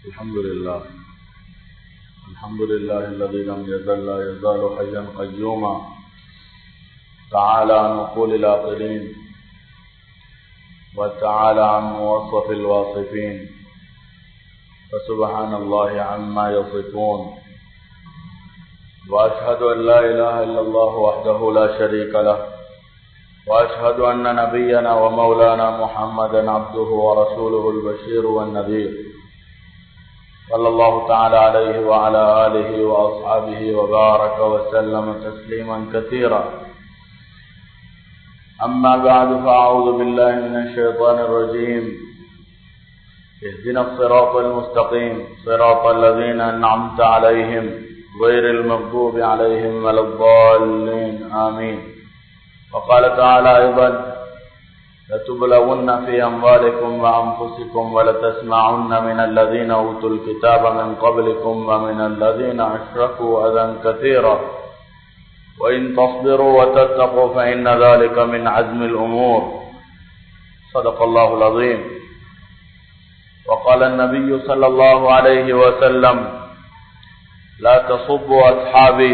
الحمد لله الحمد لله الذي لم يزل لا يزال حيا قيوما تعالى عن نقول الآخرين وتعالى عن موصف الواصفين فسبحان الله عما يصفون وأشهد أن لا إله إلا الله وحده لا شريك له وأشهد أن نبينا ومولانا محمدا عبده ورسوله البشير والنذير صلى الله تعالى عليه وعلى آله وأصحابه وبارك وسلم تسليما كثيرا أما بعد فأعوذ بالله من الشيطان الرجيم اهدنا الصراط المستقيم صراط الذين أنعمت عليهم غير المغضوب عليهم ولا الضالين آمين وقال تعالى أيضا لتبلغن في أموالكم وأنفسكم ولتسمعن من الذين أوتوا الكتاب من قبلكم ومن الذين أشركوا أذى كثيرا وإن تصبروا وتتقوا فإن ذلك من عزم الأمور صدق الله العظيم وقال النبي صلى الله عليه وسلم لا تصبوا أصحابي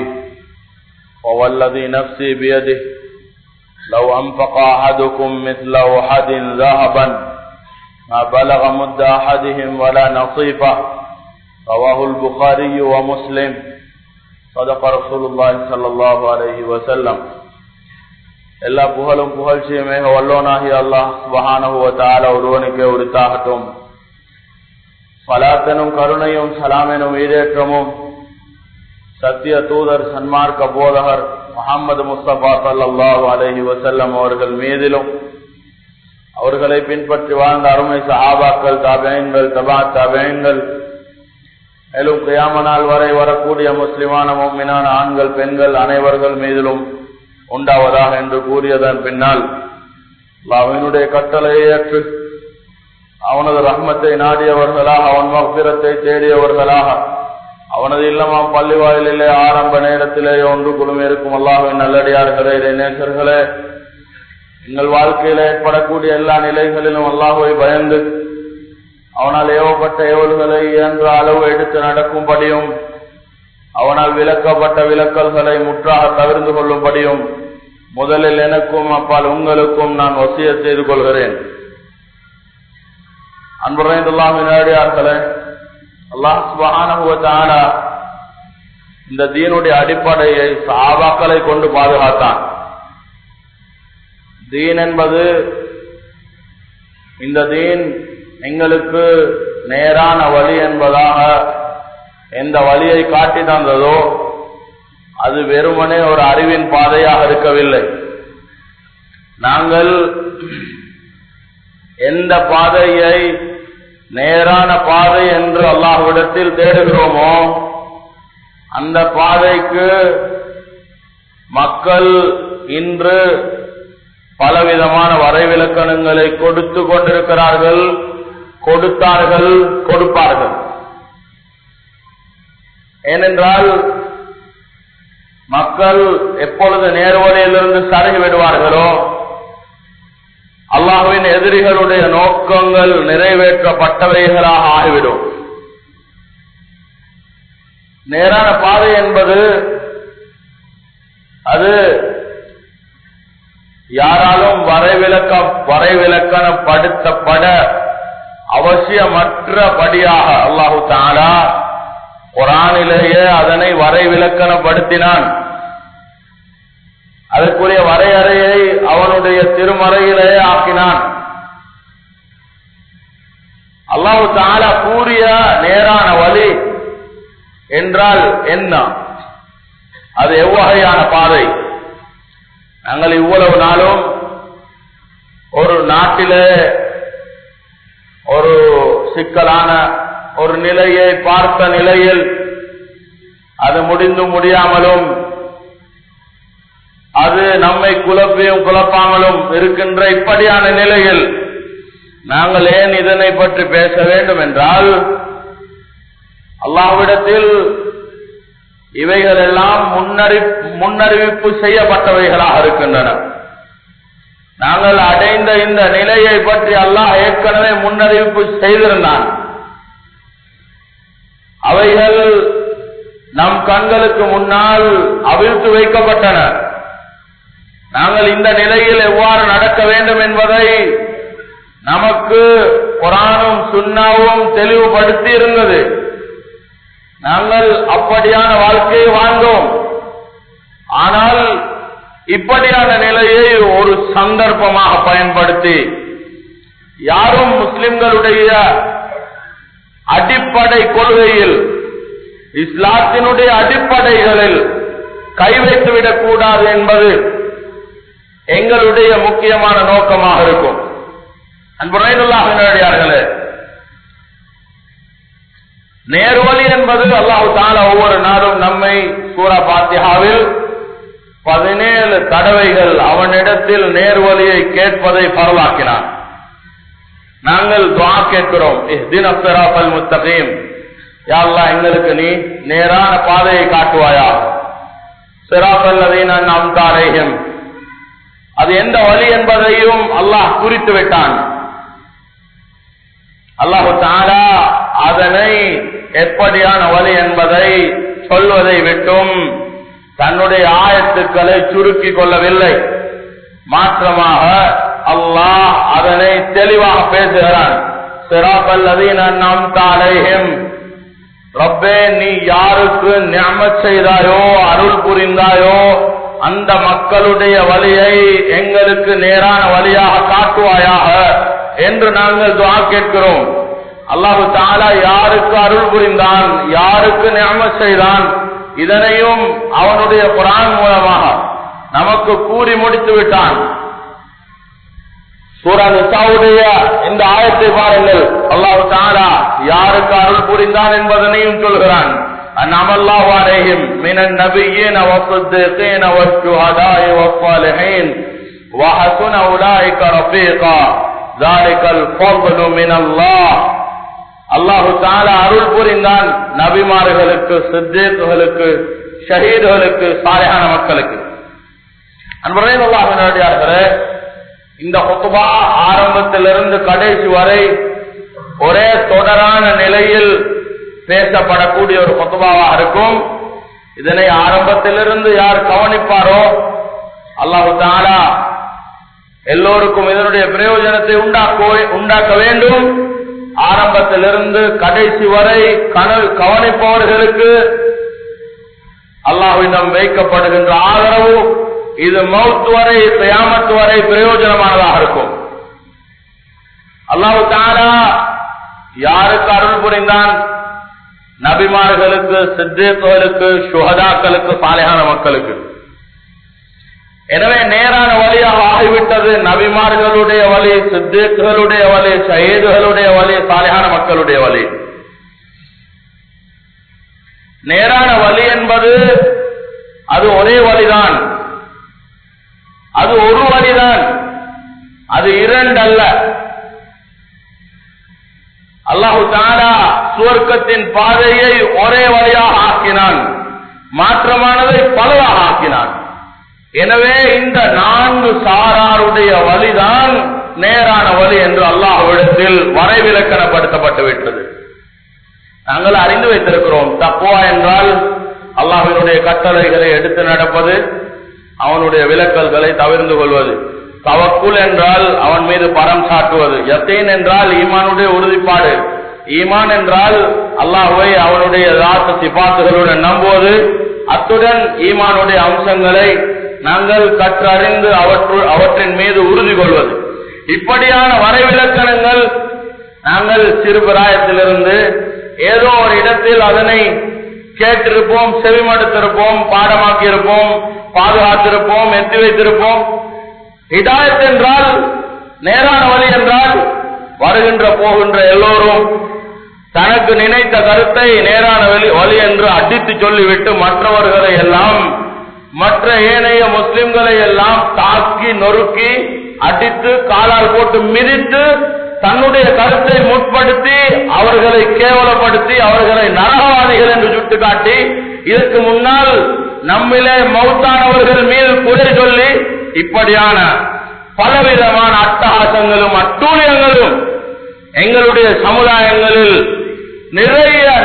ووالذي نفسي بيده لو أنفق أحدكم مثل أحد ذهبا ما بلغ مد أحدهم ولا نصيفه رواه البخاري ومسلم صدق رسول الله صلى الله عليه وسلم எல்லா புகழும் புகழ்ச்சியுமே வல்லோனாகி அல்லாஹ் சுபஹானஹுவத்தால ஒருவனுக்கே உரித்தாகட்டும் பலாத்தனும் கருணையும் சலாமெனும் ஈடேற்றமும் சத்திய தூதர் சன்மார்க்க போதகர் முகமது முஸ்தபா சல்லாஹூ அலஹி வசல்லம் அவர்கள் மீதிலும் அவர்களை பின்பற்றி வாழ்ந்த அருமை சஹாபாக்கள் தபயங்கள் தபா தபயங்கள் மேலும் கியாமனால் வரை வரக்கூடிய முஸ்லிமான மீனான ஆண்கள் பெண்கள் அனைவர்கள் மீதிலும் உண்டாவதாக என்று கூறியதன் பின்னால் அவனுடைய கட்டளையை ஏற்று அவனது ரஹ்மத்தை நாடியவர்களாக அவன் மக்பிரத்தை தேடியவர்களாக அவனது இல்லமாம் பள்ளி வாயிலே ஆரம்ப நேரத்திலே ஒன்று குழுமி இருக்கும் அல்லாஹின் நல்லடியார்களே நேசர்களே எங்கள் வாழ்க்கையில ஏற்படக்கூடிய எல்லா நிலைகளிலும் அல்லாஹுவை பயந்து அவனால் ஏவப்பட்ட ஏவல்களை இயன்ற அளவு எடுத்து நடக்கும்படியும் அவனால் விளக்கப்பட்ட விளக்கல்களை முற்றாக தவிர்த்து கொள்ளும்படியும் முதலில் எனக்கும் அப்பால் உங்களுக்கும் நான் வசிய செய்து கொள்கிறேன் அன்புரைந்துள்ளாமின் நேரடியார்களே அல்லாஹ் இந்த தீனுடைய அடிப்படையை சாபாக்களை கொண்டு பாதுகாத்தான் தீன் என்பது இந்த தீன் எங்களுக்கு நேரான வழி என்பதாக எந்த வழியை காட்டி தந்ததோ அது வெறுமனே ஒரு அறிவின் பாதையாக இருக்கவில்லை நாங்கள் எந்த பாதையை நேரான பாதை என்று அல்லாஹ்விடத்தில் தேடுகிறோமோ அந்த பாதைக்கு மக்கள் இன்று பலவிதமான வரைவிலக்கணங்களை கொடுத்து கொண்டிருக்கிறார்கள் கொடுத்தார்கள் கொடுப்பார்கள் ஏனென்றால் மக்கள் எப்பொழுது நேர்வழியிலிருந்து சருகி விடுவார்களோ அல்லாஹுவின் எதிரிகளுடைய நோக்கங்கள் நிறைவேற்றப்பட்டவைகளாக ஆகிவிடும் நேரான பாதை என்பது அது யாராலும் வரைவிலக்க வரைவிலக்கணப்படுத்தப்பட அவசியமற்றபடியாக அல்லாஹு தாலா குரானிலேயே அதனை வரைவிலக்கணப்படுத்தினான் அதற்குரிய வரையறையை அவனுடைய திருமறையிலேயே ஆக்கினான் அல்லாஹு தாலா கூறிய நேரான வழி என்றால் என்ன அது எவ்வகையான பாதை நாங்கள் இவ்வளவு நாளும் ஒரு நாட்டிலே ஒரு சிக்கலான ஒரு நிலையை பார்த்த நிலையில் அது முடிந்து முடியாமலும் அது நம்மை குழப்பியும் குழப்பாமலும் இருக்கின்ற இப்படியான நிலையில் நாங்கள் ஏன் இதனை பற்றி பேச வேண்டும் என்றால் அல்லாவிடத்தில் இவைகள் எல்லாம் முன்னறி முன்னறிவிப்பு செய்யப்பட்டவைகளாக இருக்கின்றன நாங்கள் அடைந்த இந்த நிலையை பற்றி அல்லாஹ் ஏற்கனவே முன்னறிவிப்பு செய்திருந்தான் அவைகள் நம் கண்களுக்கு முன்னால் அவிழ்த்து வைக்கப்பட்டன நாங்கள் இந்த நிலையில் எவ்வாறு நடக்க வேண்டும் என்பதை நமக்கு குரானும் சுண்ணாவும் தெளிவுபடுத்தி இருந்தது நாங்கள் அப்படியான வாழ்க்கையை வாழ்ந்தோம் ஆனால் இப்படியான நிலையை ஒரு சந்தர்ப்பமாக பயன்படுத்தி யாரும் முஸ்லிம்களுடைய அடிப்படை கொள்கையில் இஸ்லாத்தினுடைய அடிப்படைகளில் கை வைத்துவிடக் கூடாது என்பது எங்களுடைய முக்கியமான நோக்கமாக இருக்கும் அன்புரையார்களே நேர்வழி என்பது அல்லாஹு தால ஒவ்வொரு நாளும் நம்மை சூரா பாத்தியாவில் பதினேழு தடவைகள் அவனிடத்தில் நேர்வழியை கேட்பதை பரவாக்கினான் நாங்கள் துவா கேட்கிறோம் தின் அப்சராபல் முத்தகீம் யாழ்லா எங்களுக்கு நீ நேரான பாதையை காட்டுவாயா சிராபல்லதை நான் நாம் தாரேகம் அது எந்த வழி என்பதையும் அல்லாஹ் குறித்து விட்டான் அல்லாஹு தாலா அதனை எப்படியான வழி என்பதை சொல்வதை விட்டும் தன்னுடைய ஆயத்துக்களை சுருக்கிக் கொள்ளவில்லை மாற்றமாக அல்லாஹ் அதனை தெளிவாக பேசுகிறான் சிராபல்லதீன நாம் தாலேஹிம் ரப்பே நீ யாருக்கு ஞாமத் செய்தாயோ அருள் புரிந்தாயோ அந்த மக்களுடைய வழியை எங்களுக்கு நேரான வழியாக காட்டுவாயாக என்று நாங்கள் துவா கேட்கிறோம் அல்லாஹு தாலா யாருக்கு அருள் புரிந்தான் யாருக்கு ஞாமத் செய்தான் இதனையும் அவனுடைய குரான் மூலமாக நமக்கு கூறி முடித்து விட்டான் சூரா நிசாவுடைய இந்த ஆயத்தை பாருங்கள் அல்லாஹு தாலா யாருக்கு அருள் புரிந்தான் என்பதனையும் சொல்கிறான் أنعم الله عليهم من النبيين والصديقين والشهداء والصالحين وحسن أولئك رفيقا ذلك الفضل من الله அல்லாஹு தாலா அருள் புரிந்தான் நபிமார்களுக்கு சித்தேக்குகளுக்கு ஷஹீதுகளுக்கு சாலையான மக்களுக்கு அன்புரையும் அல்லாஹினார்களே இந்த ஹொத்துபா ஆரம்பத்திலிருந்து கடைசி வரை ஒரே தொடரான நிலையில் பேசப்படக்கூடிய ஒரு கொத்துபாவாக இருக்கும் இதனை ஆரம்பத்திலிருந்து யார் கவனிப்பாரோ அல்லாஹு தாலா எல்லோருக்கும் இதனுடைய பிரயோஜனத்தை உண்டாக்க உண்டாக்க வேண்டும் ஆரம்பத்திலிருந்து கடைசி வரை கனல் கவனிப்பவர்களுக்கு அல்லாஹுவிடம் வைக்கப்படுகின்ற ஆதரவு இது மௌத்து வரை தயாமத்து வரை பிரயோஜனமானதாக இருக்கும் அல்லாஹு தாலா யாருக்கு அருள் புரிந்தான் நபிமார்களுக்கு சித்தேக்குகளுக்கு சுகதாக்களுக்கு சாலையான மக்களுக்கு எனவே நேரான வழியாக ஆகிவிட்டது நபிமார்களுடைய வழி சித்தேக்குகளுடைய வழி சயீதுகளுடைய வழி சாலையான மக்களுடைய வழி நேரான வழி என்பது அது ஒரே வழிதான் அது ஒரு வழிதான் அது இரண்டு அல்ல அல்லாஹு தாலா சுவர்க்கத்தின் பாதையை ஒரே வழியாக ஆக்கினான் மாற்றமானதை பலவாக ஆக்கினான் எனவே இந்த நான்கு சாராருடைய வழிதான் நேரான வழி என்று அல்லாஹ்விடத்தில் வரைவிலக்கணப்படுத்தப்பட்டு விட்டது நாங்கள் அறிந்து வைத்திருக்கிறோம் தப்புவா என்றால் அல்லாஹினுடைய கட்டளைகளை எடுத்து நடப்பது அவனுடைய விலக்கல்களை தவிர்ந்து கொள்வது தவக்குல் என்றால் அவன் மீது பரம் சாட்டுவது யத்தீன் என்றால் ஈமானுடைய உறுதிப்பாடு ஈமான் என்றால் அல்லாஹுவை அவனுடைய ராச சிபாத்துகளுடன் நம்புவது அத்துடன் ஈமானுடைய அம்சங்களை நாங்கள் கற்றறிந்து அவற்று அவற்றின் மீது உறுதி கொள்வது இப்படியான வரைவிலக்கணங்கள் நாங்கள் சிறுபிராயத்திலிருந்து ஏதோ ஒரு இடத்தில் அதனை கேட்டிருப்போம் செவிமடுத்திருப்போம் பாடமாக்கி இருப்போம் பாதுகாத்திருப்போம் எத்தி வைத்திருப்போம் ஹிதாயத் என்றால் நேரான வழி என்றால் வருகின்ற போகின்ற எல்லோரும் தனக்கு நினைத்த கருத்தை நேரான வழி வழி என்று அடித்து சொல்லிவிட்டு மற்றவர்களை எல்லாம் மற்ற ஏனைய முஸ்லிம்களை எல்லாம் தாக்கி நொறுக்கி அடித்து காலால் போட்டு மிதித்து தன்னுடைய கருத்தை முற்படுத்தி அவர்களை கேவலப்படுத்தி அவர்களை நரகவாதிகள் என்று சுட்டிக்காட்டி இதற்கு முன்னால் நம்மிலே மௌத்தானவர்கள் மீது குறை சொல்லி இப்படியான பலவிதமான அட்டகாசங்களும் அட்டூழியங்களும் எங்களுடைய சமுதாயங்களில் நிறைய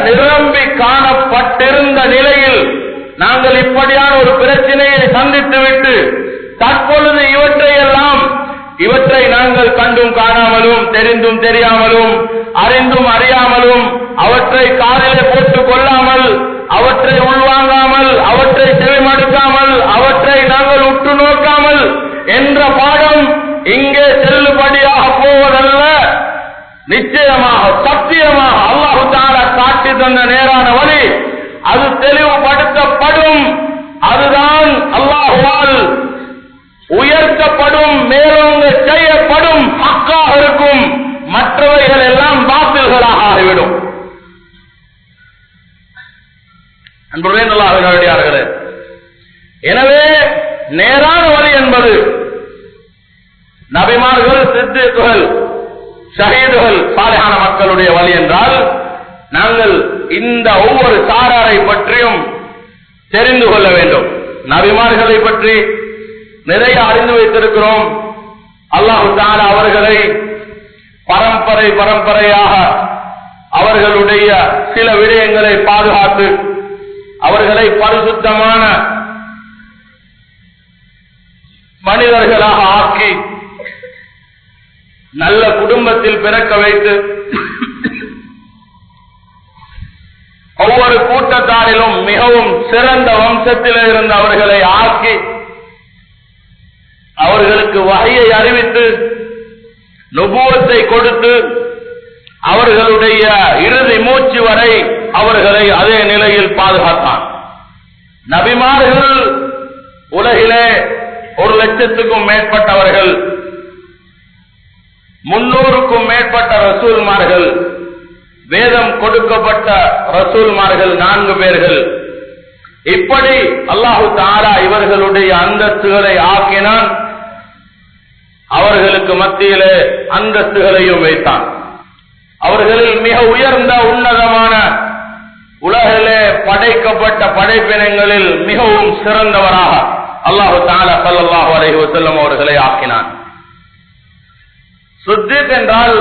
நிரம்பி காணப்பட்டிருந்த நிலையில் நாங்கள் இப்படியான ஒரு பிரச்சனையை சந்தித்துவிட்டு தற்பொழுது இவற்றை எல்லாம் இவற்றை நாங்கள் கண்டும் காணாமலும் தெரிந்தும் தெரியாமலும் அறிந்தும் அறியாமலும் அவற்றை காதிலே போட்டுக் கொள்ளாமல் அவற்றை உள்வாங்காமல் அவற்றை செவிமடுக்காமல் அவற்றை நாங்கள் உற்று நோக்காமல் என்ற பாடம் இங்கே செல்லுபடியாக போவதல்ல நிச்சயமாக சத்தியமாக அல்லாஹு தாலா காட்டி தந்த நேரான வழி அது தெளிவுபடுத்தப்படும் அதுதான் அல்லாஹுவால் உயர்த்தப்படும் மேலோங்க செய்யப்படும் ஹக்காக இருக்கும் மற்றவைகள் எல்லாம் பாத்தில்களாக ஆகிவிடும் அன்புடைய நல்லார்களே எனவே நேரான வழி என்பது நபிமார்கள் சித்திக்குகள் ஷஹீதுகள் சாலையான மக்களுடைய வழி என்றால் நாங்கள் இந்த ஒவ்வொரு சாராரை பற்றியும் தெரிந்து கொள்ள வேண்டும் நபிமார்களை பற்றி நிறைய அறிந்து வைத்திருக்கிறோம் அல்லாஹு தாலா அவர்களை பரம்பரை பரம்பரையாக அவர்களுடைய சில விடயங்களை பாதுகாத்து அவர்களை பரிசுத்தமான மனிதர்களாக ஆக்கி நல்ல குடும்பத்தில் பிறக்க வைத்து ஒவ்வொரு கூட்டத்தாரிலும் மிகவும் சிறந்த வம்சத்தில் இருந்த அவர்களை ஆக்கி அவர்களுக்கு வகையை அறிவித்து நுபுவத்தை கொடுத்து அவர்களுடைய இறுதி மூச்சு வரை அவர்களை அதே நிலையில் பாதுகாத்தான் நபிமார்கள் உலகிலே ஒரு லட்சத்துக்கும் மேற்பட்டவர்கள் முன்னூறுக்கும் மேற்பட்ட ரசூல்மார்கள் வேதம் கொடுக்கப்பட்ட ரசூல்மார்கள் நான்கு பேர்கள் இப்படி அல்லாஹு தாரா இவர்களுடைய அந்தஸ்துகளை ஆக்கினான் அவர்களுக்கு மத்தியிலே அந்தஸ்துகளையும் வைத்தான் அவர்களில் மிக உயர்ந்த உன்னதமான உலகிலே படைக்கப்பட்ட படைப்பினங்களில் மிகவும் சிறந்தவராக அல்லாஹு தாலா சல்லாஹு அலஹி வசல்லம் அவர்களை ஆக்கினான் சுத்திக் என்றால்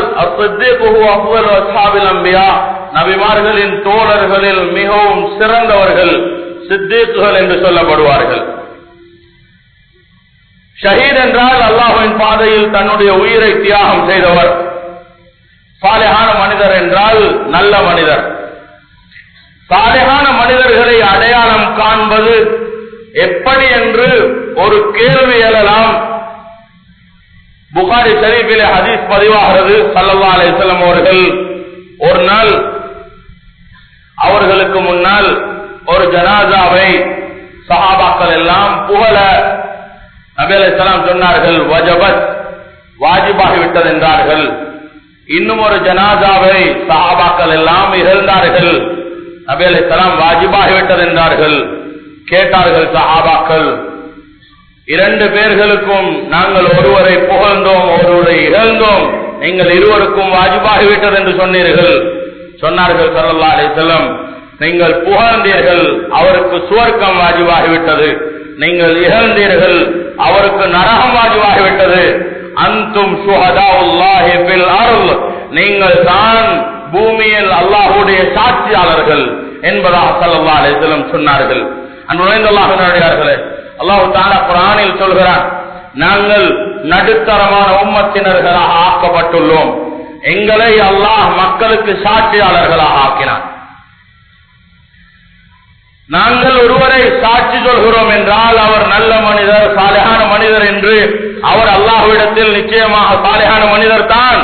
அம்பியா நபிமார்களின் தோழர்களில் மிகவும் சிறந்தவர்கள் சித்தீக்குகள் என்று சொல்லப்படுவார்கள் ஷஹீத் என்றால் அல்லாஹுவின் பாதையில் தன்னுடைய உயிரை தியாகம் செய்தவர் சாலையான மனிதர் என்றால் நல்ல மனிதர் சாலையான மனிதர்களை அடையாளம் காண்பது எப்படி என்று ஒரு கேள்வி எழலாம் புகாரி ஷரீஃபிலே ஹதீஸ் பதிவாகிறது சல்லல்லா அலிஸ்லாம் அவர்கள் ஒரு நாள் அவர்களுக்கு முன்னால் ஒரு ஜனாசாவை சஹாபாக்கள் எல்லாம் புகழ நபி அலிஸ்லாம் சொன்னார்கள் வஜபத் வாஜிபாகிவிட்டது என்றார்கள் இன்னும் ஒரு ஜனாசாவை சஹாபாக்கள் எல்லாம் இகழ்ந்தார்கள் நபி அலிஸ்லாம் வாஜிபாகிவிட்டது என்றார்கள் கேட்டார்கள் சஹாபாக்கள் இரண்டு பேர்களுக்கும் நாங்கள் ஒருவரை புகழ்ந்தோம் ஒருவரை இகழ்ந்தோம் நீங்கள் இருவருக்கும் வாஜிபாகிவிட்டது என்று சொன்னீர்கள் சொன்னார்கள் சல்லா அலி செல்லம் நீங்கள் புகழ்ந்தீர்கள் அவருக்கு சுவர்க்கம் வாஜிபாகிவிட்டது நீங்கள் இகழ்ந்தீர்கள் அவருக்கு நரகம் வாஜிபாகிவிட்டது அந்தும் சுஹதா உல்லாஹிபில் அருள் நீங்கள் தான் பூமியில் அல்லாஹுடைய சாட்சியாளர்கள் என்பதாக சல்லா அலி செல்லம் சொன்னார்கள் அன்று நுழைந்தல்லாஹர்களே அல்லாஹு தாலா குரானில் சொல்கிறான் நாங்கள் நடுத்தரமான உம்மத்தினர்களாக ஆக்கப்பட்டுள்ளோம் எங்களை அல்லாஹ் மக்களுக்கு சாட்சியாளர்களாக ஆக்கினான் நாங்கள் ஒருவரை சாட்சி சொல்கிறோம் என்றால் அவர் நல்ல மனிதர் சாலையான மனிதர் என்று அவர் அல்லாஹ்விடத்தில் நிச்சயமாக சாலையான மனிதர் தான்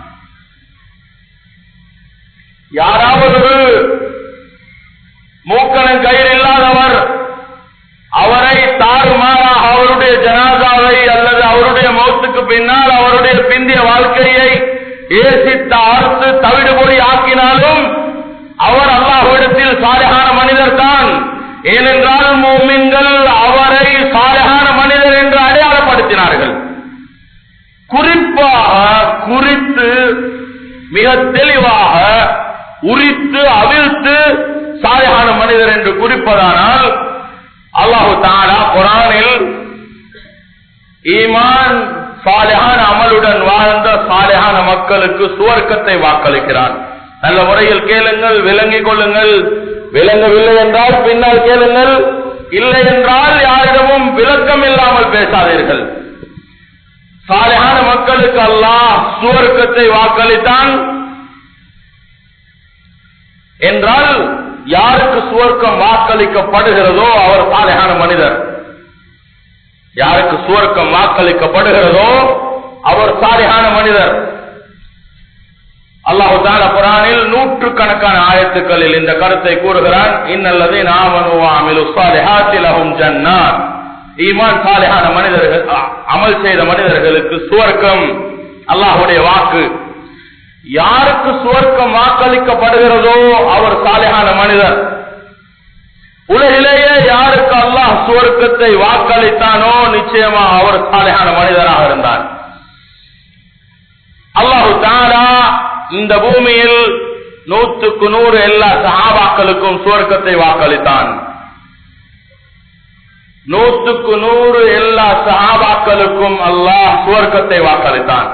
யாராவது ஒரு மூக்கணம் கையில் இல்லாதவர் அவரை தாறுமாறாக அவருடைய ஜனாதாவை அல்லது அவருடைய மௌத்துக்கு பின்னால் அவருடைய பிந்திய வாழ்க்கையை ஏசித்த அறுத்து தவிடுபொடி ஆக்கினாலும் அவர் அல்லாஹ்விடத்தில் சாலையான மனிதர் தான் ஏனென்றால் மூமின்கள் அவரை சாலையான மனிதர் என்று அடையாளப்படுத்தினார்கள் குறிப்பாக குறித்து மிக தெளிவாக உரித்து அவிழ்த்து சாலையான மனிதர் என்று குறிப்பதானால் அல்லாஹு தாலா குரானில் ஈமான் சாலையான அமலுடன் வாழ்ந்த சாலையான மக்களுக்கு சுவர்க்கத்தை வாக்களிக்கிறான் நல்ல முறையில் கேளுங்கள் விளங்கிக் கொள்ளுங்கள் விளங்கவில்லை என்றால் பின்னால் கேளுங்கள் இல்லை என்றால் யாரிடமும் விளக்கம் இல்லாமல் பேசாதீர்கள் சாலையான மக்களுக்கு அல்லாஹ் சுவர்க்கத்தை வாக்களித்தான் என்றால் யாருக்கு சுவர்க்கம் வாக்களிக்கப்படுகிறதோ அவர் சாலையான மனிதர் யாருக்கு சுவர்க்கம் வாக்களிக்கப்படுகிறதோ அவர் சாலையான மனிதர் அல்லாஹு தால குரானில் நூற்று கணக்கான ஆயத்துக்களில் இந்த கருத்தை கூறுகிறான் இன்னல்லது நாமனுவாமில் உஸ்தாலிஹாத்திலகும் ஜன்னான் ஈமான் சாலிஹான மனிதர்கள் அமல் செய்த மனிதர்களுக்கு சுவர்க்கம் அல்லாஹுடைய வாக்கு யாருக்கு சுவர்க்கம் வாக்களிக்கப்படுகிறதோ அவர் சாலிஹான மனிதர் உலகிலேயே யாருக்கு அல்லாஹ் சுவர்க்கத்தை வாக்களித்தானோ நிச்சயமா அவர் சாலிஹான மனிதராக இருந்தார் அல்லாஹு தாரா இந்த பூமியில் நூற்றுக்கு நூறு எல்லா சஹாபாக்களுக்கும் சுவர்க்கத்தை வாக்களித்தான் நூற்றுக்கு நூறு எல்லா சஹாபாக்களுக்கும் அல்லாஹ் சுவர்க்கத்தை வாக்களித்தான்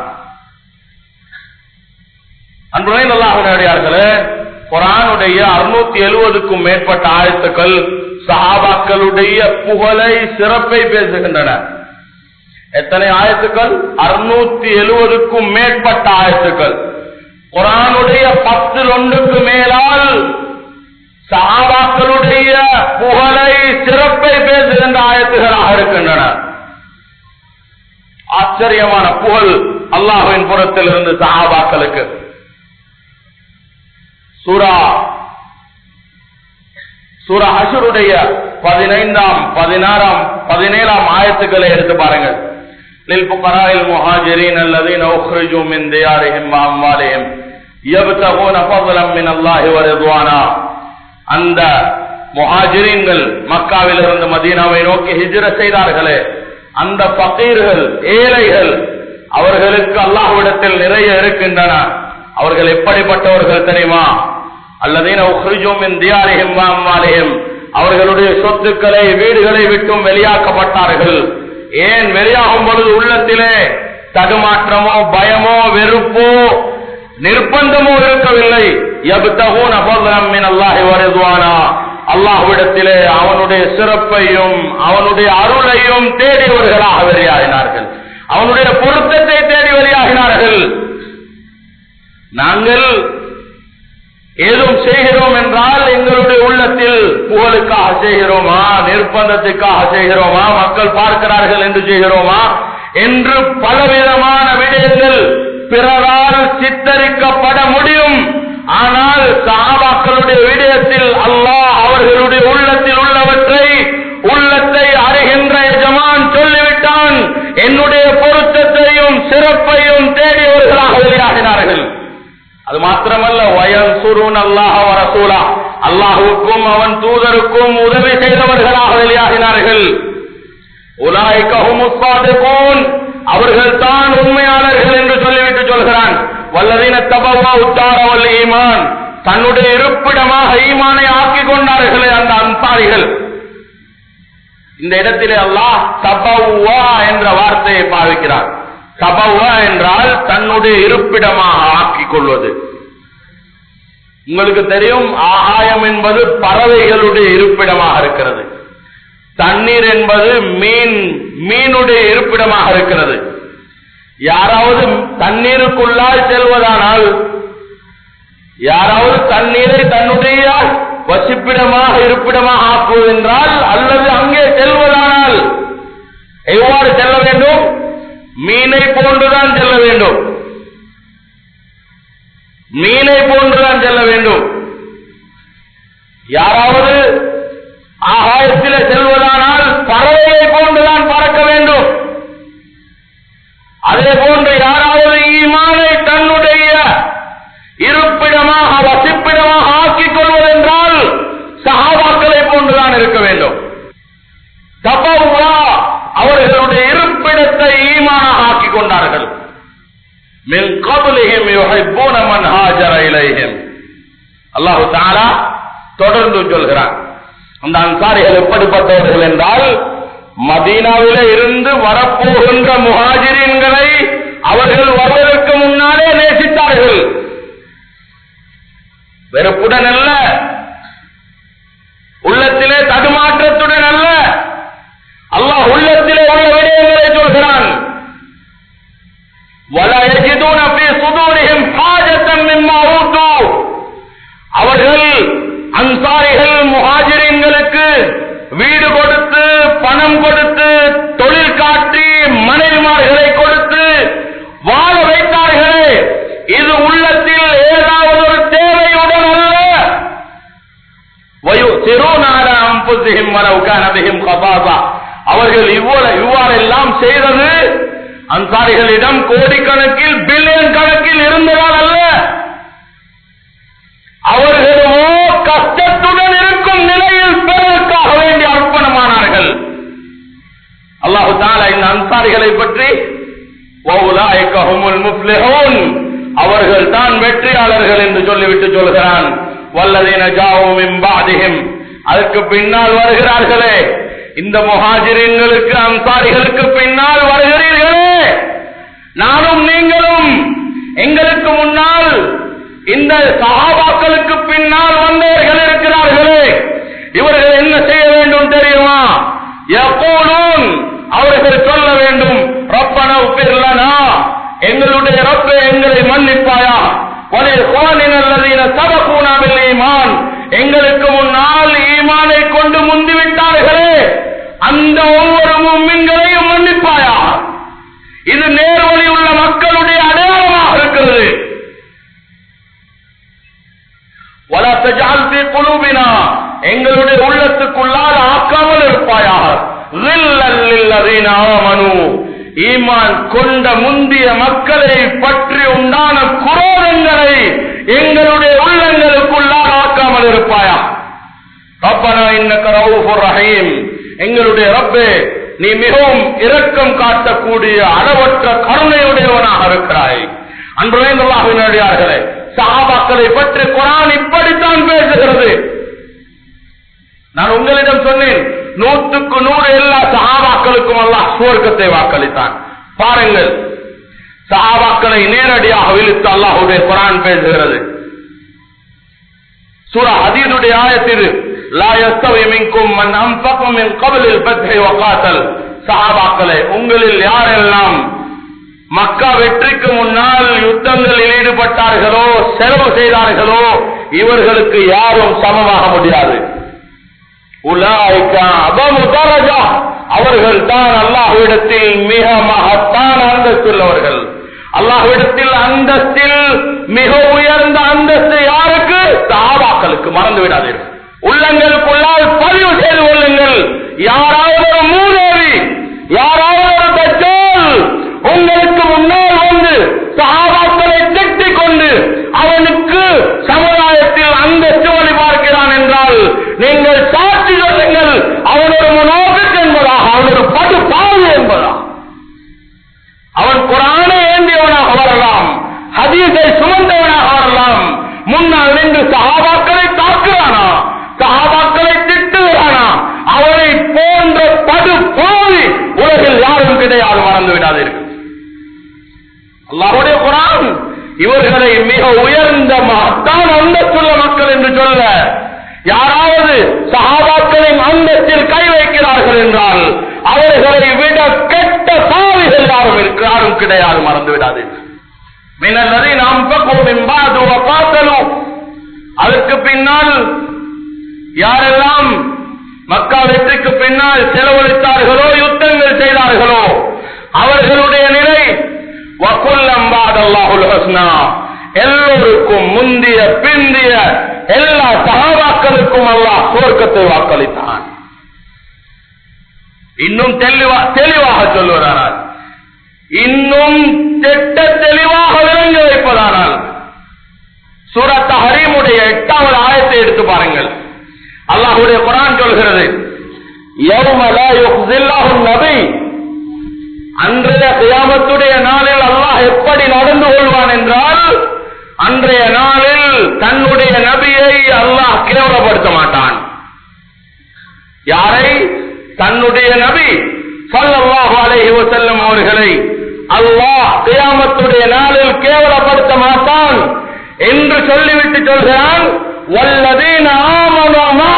அன்புரை நல்லாஹர்களே குரானுடைய அறுநூத்தி எழுபதுக்கும் மேற்பட்ட ஆயத்துக்கள் சஹாபாக்களுடைய புகழை சிறப்பை பேசுகின்றன எத்தனை ஆயத்துக்கள் அறுநூத்தி எழுபதுக்கும் மேற்பட்ட ஆயத்துக்கள் குரானுடைய பத்தில் ஒன்றுக்கு மேலால் சஹாபாக்களுடைய புகழை சிறப்பை பேசுகின்ற ஆயத்துகளாக இருக்கின்றன ஆச்சரியமான புகழ் அல்லாஹுவின் புறத்தில் இருந்து சஹாபாக்களுக்கு சூரா சூரா ஹஷருடைய பதினைந்தாம் பதினாறாம் பதினேழாம் ஆயத்துக்களை எடுத்து பாருங்கள் للفقراء المهاجرين الذين أخرجوا من ديارهم وأموالهم يبتغون فضلا من الله ورضوانا அந்த முஹாஜிரீன்கள் மக்காவில் இருந்து மதீனாவை நோக்கி ஹிஜ்ர செய்தார்களே அந்த பகீர்கள் ஏழைகள் அவர்களுக்கு அல்லாஹ்விடத்தில் நிறைய இருக்கின்றன அவர்கள் எப்படிப்பட்டவர்கள் தெரியுமா அல்லதீன உஹ்ரிஜும் தியாரிஹிம் அம்மாலிஹிம் அவர்களுடைய சொத்துக்களை வீடுகளை விட்டும் வெளியாக்கப்பட்டார்கள் ஏன் வெளியாகும் பொழுது உள்ளத்திலே தடுமாற்றமோ பயமோ வெறுப்போ நிர்பந்தமோ இருக்கவில்லை அல்லாஹ்விடத்திலே அவனுடைய சிறப்பையும் அவனுடைய அருளையும் தேடியவர்களாக வெளியாகினார்கள் அவனுடைய பொருத்தத்தை தேடி வெளியாகினார்கள் நாங்கள் ஏதும் செய்கிறோம் என்றால் எங்களுடைய உள்ளத்தில் புகழுக்காக செய்கிறோமா நிர்பந்தத்துக்காக செய்கிறோமா மக்கள் பார்க்கிறார்கள் என்று செய்கிறோமா என்று பலவிதமான விடயங்கள் பிறரால் சித்தரிக்கப்பட முடியும் ஆனால் சாபாக்களுடைய விடயத்தில் அல்லாஹ் அவர்களுடைய உள்ளத்தில் உள்ளவற்றை உள்ளத்தை அறிகின்ற எஜமான் சொல்லிவிட்டான் என்னுடைய பொருத்தத்தையும் சிறப்பையும் தேடியவர்களாக வெளியாகினார்கள் அது மாத்திரமல்ல வயல் சுருன் அல்லாஹ் வரசூலா அல்லாஹுக்கும் அவன் தூதருக்கும் உதவி செய்தவர்களாக வெளியாகினார்கள் உலாய்கஹும் அவர்கள் தான் உண்மையாளர்கள் என்று சொல்லிவிட்டு சொல்கிறான் வல்லதீன தபவா உத்தாரவல் ஈமான் தன்னுடைய இருப்பிடமாக ஈமானை ஆக்கிக் கொண்டார்களே அந்த அன்சாரிகள் இந்த இடத்திலே அல்லாஹ் தபவா என்ற வார்த்தையை பாவிக்கிறார் தபவா என்றால் தன்னுடைய இருப்பிடமாக ஆக்கிக் கொள்வது உங்களுக்கு தெரியும் ஆகாயம் என்பது பறவைகளுடைய இருப்பிடமாக இருக்கிறது தண்ணீர் என்பது மீன் மீனுடைய இருப்பிடமாக இருக்கிறது யாராவது தண்ணீருக்குள்ளால் செல்வதானால் யாராவது தண்ணீரை தன்னுடைய வசிப்பிடமாக இருப்பிடமாக ஆக்குவதென்றால் அல்லது அங்கே செல்வதானால் எவ்வாறு செல்ல வேண்டும் மீனை போன்றுதான் செல்ல வேண்டும் மீனை போன்றுதான் செல்ல வேண்டும் யாராவது ஆகாயத்தில் செல்வதானால் பறவையை போன்றுதான் பறக்க வேண்டும் அதே போன்று யாராவது ஈமானை தன்னுடைய இருப்பிடமாக வசிப்பிடமாக ஆக்கிக் கொள்வதென்றால் சகாபாக்களை போன்றுதான் இருக்க வேண்டும் தபவ்வா அவர்களுடைய இருப்பிடத்தை ஈமானாக ஆக்கிக் கொண்டார்கள் மின் கபலிஹிம் யுஹிப்பூன மன் ஹாஜர இலைஹிம் அல்லாஹு தஆலா தொடர்ந்து சொல்கிறான் அந்த அன்சாரிகள் எப்படிப்பட்டவர்கள் என்றால் மதீனாவிலே இருந்து வரப்போகின்ற முஹாஜிரின்களை அவர்கள் வருவதற்கு முன்னாலே நேசித்தார்கள் வெறுப்புடன் அல்ல உள்ளத்திலே தடுமாற்றத்துடன் அல்ல அல்லாஹ் உள்ளத்திலே உள்ள விடயங்களை சொல்கிறான் وَلَا يَجِدُونَ فِي صُدُورِهِمْ حَاجَةً مِّمَّا أُوتُوا அவர்கள் அன்சாரிகள் முஹாஜிரின்களுக்கு வீடு கொடுத்து பணம் கொடுத்து தொழில் காட்டி மனைவிமார்களை கொடுத்து வாழ வைத்தார்களே இது உள்ளத்தில் ஏதாவது ஒரு தேவையுடன் அல்ல وَيُؤْثِرُونَ عَلَى أَنفُسِهِمْ وَلَوْ كَانَ بِهِمْ خَصَاصَةٌ அவர்கள் இவ்வளவு இவ்வாறெல்லாம் செய்தது அன்சாரிகளிடம் கோடிக்கணக்கில் பில்லியன் கணக்கில் இருந்ததால் அல்ல அவர்களோ கஷ்டத்துடன் இருக்கும் நிலையில் பிறருக்காக வேண்டி அர்ப்பணமானார்கள் அல்லாஹு தாலா இந்த அன்சாரிகளை பற்றி وَأُولَٰئِكَ هُمُ الْمُفْلِحُونَ அவர்கள் தான் வெற்றியாளர்கள் என்று சொல்லிவிட்டு சொல்கிறான் வல்லதீன ஜாவும் இம்பாதிஹிம் அதற்கு பின்னால் வருகிறார்களே இந்த முஹாஜிரின்களுக்கு அன்சாரிகளுக்கு பின்னால் வருகிறீர்களே நானும் நீங்களும் எங்களுக்கு முன்னால் இந்த சஹாபாக்களுக்கு பின்னால் வந்தவர்கள் இருக்கிறார்களே இவர்கள் என்ன செய்ய வேண்டும் தெரியுமா யகூலூன் அவர்கள் சொல்ல வேண்டும் ரப்பனா உப்பிர்லனா எங்களுடைய ரப்பே எங்களை மன்னிப்பாயா வலில் அல்லதீன சபகூனா பில் ஈமான் எங்களுக்கு முன்னால் ஈமானை கொண்டு முந்திவிட்டார்களே அந்த ஒவ்வொரு மும்மின்களையும் மன்னிப்பாயா இது நேர்வழி உள்ள மக்களுடைய அடையாளமாக இருக்கிறது ولا تجعل في قلوبنا எங்களுடைய உள்ளத்துக்குள்ளால் ஆக்காமல் இருப்பாயாக غِلًّا لِلَّذِينَ آمَنُوا ஈமான் கொண்ட முந்திய மக்களை பற்றி உண்டான குரோதங்களை எங்களுடைய உள்ளங்களுக்குள்ளால் ஆக்காமல் இருப்பாயா ரப்பனா இன்னக ரவுஃபுர் ரஹீம் எங்களுடைய ரப்பே நீ மிகவும் இரக்கம் காட்டக்கூடிய அளவற்ற கருணையுடையவனாக இருக்கிறாய் அன்புரையார்களே சஹாபாக்களை பற்றி குரான் இப்படித்தான் பேசுகிறது நான் உங்களிடம் சொன்னேன் நூற்றுக்கு நூறு எல்லா சஹாபாக்களுக்கும் அல்லாஹ் சுவர்க்கத்தை வாக்களித்தான் பாருங்கள் சஹாபாக்களை நேரடியாக விழித்து அல்லாஹுடைய குரான் பேசுகிறது சூரா ஹதீதுடைய ஆயத்தில் லா யஸ்தவி மின்கும் மன் அன்ஃபக மின் கப்லில் ஃபத்ஹி வகாத்தல் சஹாபாக்களே உங்களில் யாரெல்லாம் மக்கா வெற்றிக்கு முன்னால் யுத்தங்களில் ஈடுபட்டார்களோ செலவு செய்தார்களோ இவர்களுக்கு யாரும் சமமாக முடியாது உலாய்கா அபமு தரஜா அவர்கள் தான் அல்லாஹ்விடத்தில் மிக மகத்தான அந்தஸ்துள்ளவர்கள் அல்லாஹ்விடத்தில் அந்தஸ்தில் மிக உயர்ந்த அந்தஸ்து யாருக்கு சஹாபாக்களுக்கு மறந்து விடாதீர்கள் உள்ளங்களுக்குள்ளால் பதிவு செய்து கொள்ளுங்கள் யாராவது ஒரு மூதேவி யாராவது ஒரு தச்சோல் உங்களுக்கு முன்னால் வந்து சஹாபாக்களை திட்டிக் கொண்டு அவனுக்கு சமுதாயத்தில் அந்தஸ்து வழி பார்க்கிறான் என்றால் நீங்கள் சாட்சி சொல்லுங்கள் அவன் ஒரு முனோபிக் என்பதாக அவன் ஒரு படு பாவி என்பதா அவன் குரானை ஏந்தியவனாக வரலாம் ஹதீஸை சுமந்தவனாக வரலாம் முன்னால் நின்று சஹாபாக்களை தாக்குறானா சஹாபாக்களை திட்டுகிறானா அவனை போன்ற படு பாவி உலகில் யாரும் கிடையாது மறந்து விடாதீர்கள் அல்லாஹ்வுடைய குரான் இவர்களை மிக உயர்ந்த மகத்தான அந்தஸ்துள்ள மக்கள் என்று சொல்ல யாராவது சஹாபாக்களின் அந்தத்தில் கை வைக்கிறார்கள் என்றால் அவர்களை விட கெட்ட பாவிகள் யாரும் இருக்கு- யாரும் கிடையாது மறந்து விடாதீர்கள் மினல்லதை நாம் பார்த்தலும் அதற்கு பின்னால் யாரெல்லாம் மக்கா வெற்றிக்கு பின்னால் செலவழித்தார்களோ யுத்தங்கள் செய்தார்களோ அவர்களுடைய நிலை வக்குல்லம் பாதல்லாஹுல் ஹஸ்னா எல்லோருக்கும் முந்திய பிந்திய எல்லா சகாபாக்களுக்கும் அல்லாஹ் சுவர்க்கத்தை வாக்களித்தான் இன்னும் தெளிவா தெளிவாக சொல்லுவதானால் இன்னும் திட்ட தெளிவாக விளங்க வைப்பதானால் சூரத் ஹரீமுடைய எட்டாவது ஆயத்தை எடுத்து பாருங்கள் அல்லாஹ்வுடைய குரான் சொல்கிறது யௌம லா யுஹ்ஸில்லாஹு நபி அன்றைய கியாமத்துடைய நாளில் அல்லாஹ் எப்படி நடந்து கொள்வான் என்றால் அன்றைய நாளில் தன்னுடைய நபியை அல்லாஹ் கேவலப்படுத்த மாட்டான் யாரை தன்னுடைய நபி ஸல்லல்லாஹு அலைஹி வஸல்லம் அவர்களை அல்லாஹ் கியாமத்துடைய நாளில் கேவலப்படுத்த மாட்டான் என்று சொல்லிவிட்டு சொல்கிறான் வல்லதீன ஆமனோமா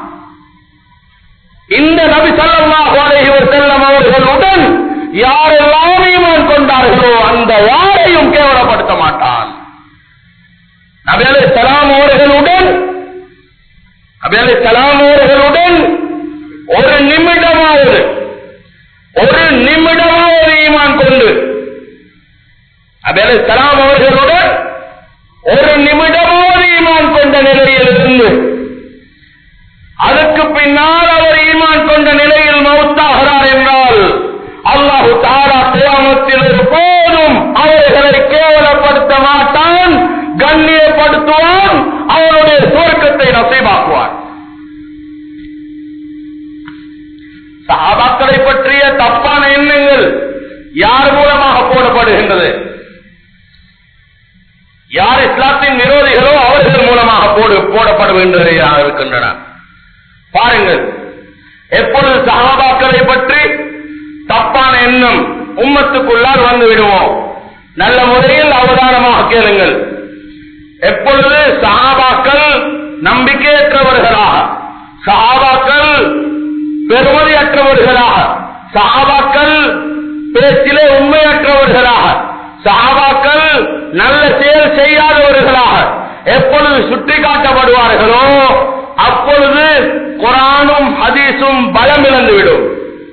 இந்த நபி ஸல்லல்லாஹு அலைஹி வஸல்லம் அவர்களுடன் யாரெல்லாம் ஈமான் கொண்டார்களோ அந்த யாரையும் கேவலப்படுத்த மாட்டான் நபி அலைஹிஸ்ஸலாம் அவர்களுடன் நபி அலைஹிஸ்ஸலாம் அவர்களுடன் ஒரு நிமிடமாவது ஒரு நிமிடமாவது ஈமான் கொண்டு நபி அலைஹிஸ்ஸலாம் அவர்களுடன் ஒரு நிமிடமாவது ஈமான் கொண்ட நிலையில் இருந்து அதற்கு பின்னால் அவர் ஈமான் கொண்ட நிலையில் மௌத்தாகிறார் என்றால் அல்லாஹு தாரா கியாமத்தில் போதும் அவர்களை கேவலப்படுத்த மாட்டான் கண்ணியப்படுத்துவான் அவருடைய சுவர்க்கத்தை நசைவாக்குவான் சஹாபாக்களை பற்றிய தப்பான எண்ணங்கள் யார் மூலமாக போடப்படுகின்றது யார் இஸ்லாத்தின் விரோதிகளோ அவர்கள் மூலமாக போடு போடப்படுகின்றன இருக்கின்றன பாருங்கள் எப்பொழுது சகாபாக்களை பற்றி தப்பான எண்ணம் உம்மத்துக்குள்ளால் வந்து விடுவோம் நல்ல முறையில் அவதானமாக கேளுங்கள் எப்பொழுது சகாபாக்கள் நம்பிக்கையற்றவர்களாக சகாபாக்கள் பெருமதியற்றவர்களாக சகாபாக்கள் பேச்சிலே உண்மையற்றவர்களாக சகாபாக்கள் நல்ல செயல் செய்யாதவர்களாக எப்பொழுது சுட்டி காட்டப்படுவார்களோ அப்பொழுது குரானும் ஹதீஸும் பலம் இழந்துவிடும்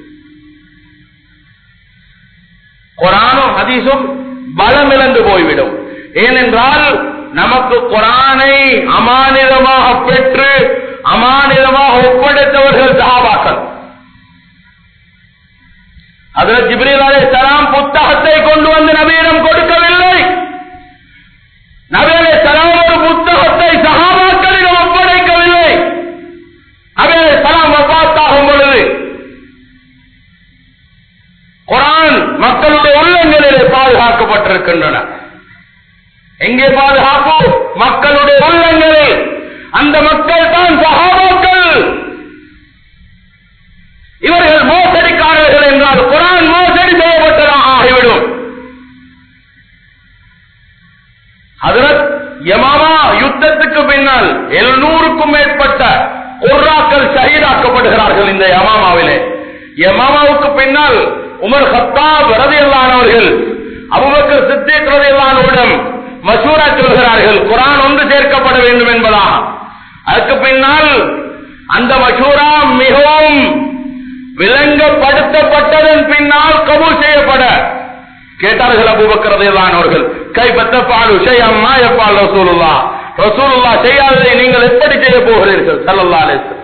குரானும் ஹதீஸும் பலம் இழந்து போய்விடும் ஏனென்றால் நமக்கு குரானை அமானிதமாக பெற்று அமானிதமாக ஒப்படைத்தவர்கள் சகாபாக்கள் அதில் ஜிப்ரீல் அலைஹிஸ்ஸலாம் புத்தகத்தை கொண்டு வந்து நபியிடம் கொடுக்கவில்லை நபி அலைஹிஸ்ஸலாம் ஒரு புத்தகத்தை சகாபாக்களிடம் ஒப்படைக்கவில்லை நபி அலைஹிஸ்ஸலாம் வஃபாத்தாகும் பொழுது குரான் மக்களுடைய உள்ளங்களிலே பாதுகாக்கப்பட்டிருக்கின்றன எங்கே பாதுகாப்பு மக்களுடைய உள்ளங்களில் அந்த மக்கள் தான் சகாபாக்கள் இவர்கள் மோசடிக்காரர்கள் என்றால் குரான் மோசடி செய்யப்பட்டதாக ஆகிவிடும் ஹதரத் யமாமா யுத்தத்துக்கு பின்னால் எழுநூறுக்கும் மேற்பட்ட குர்ராக்கள் ஷஹீதாக்கப்படுகிறார்கள் இந்த யமாமாவிலே யமாமாவுக்கு பின்னால் உமர் ஹத்தாப் ரதியல்லானவர்கள் அபுபக்கர் சித்திக் ரதியல்லானவிடம் மசூரா சொல்கிறார்கள் குரான் ஒன்று சேர்க்கப்பட வேண்டும் என்பதாக அதுக்கு பின்னால் அந்த மசூரா மிகவும் விளங்கப்படுத்தப்பட்டதன் பின்னால் கபூல் செய்யப்பட கேட்டார்கள் அபூபக்கரதையிலானவர்கள் கைப்பற்ற பால் அம்மா எப்பால் ரசூலுல்லா ரசூலுல்லா செய்யாததை நீங்கள் எப்படி செய்ய போகிறீர்கள் சல்லல்லா அலிஸ்லாம்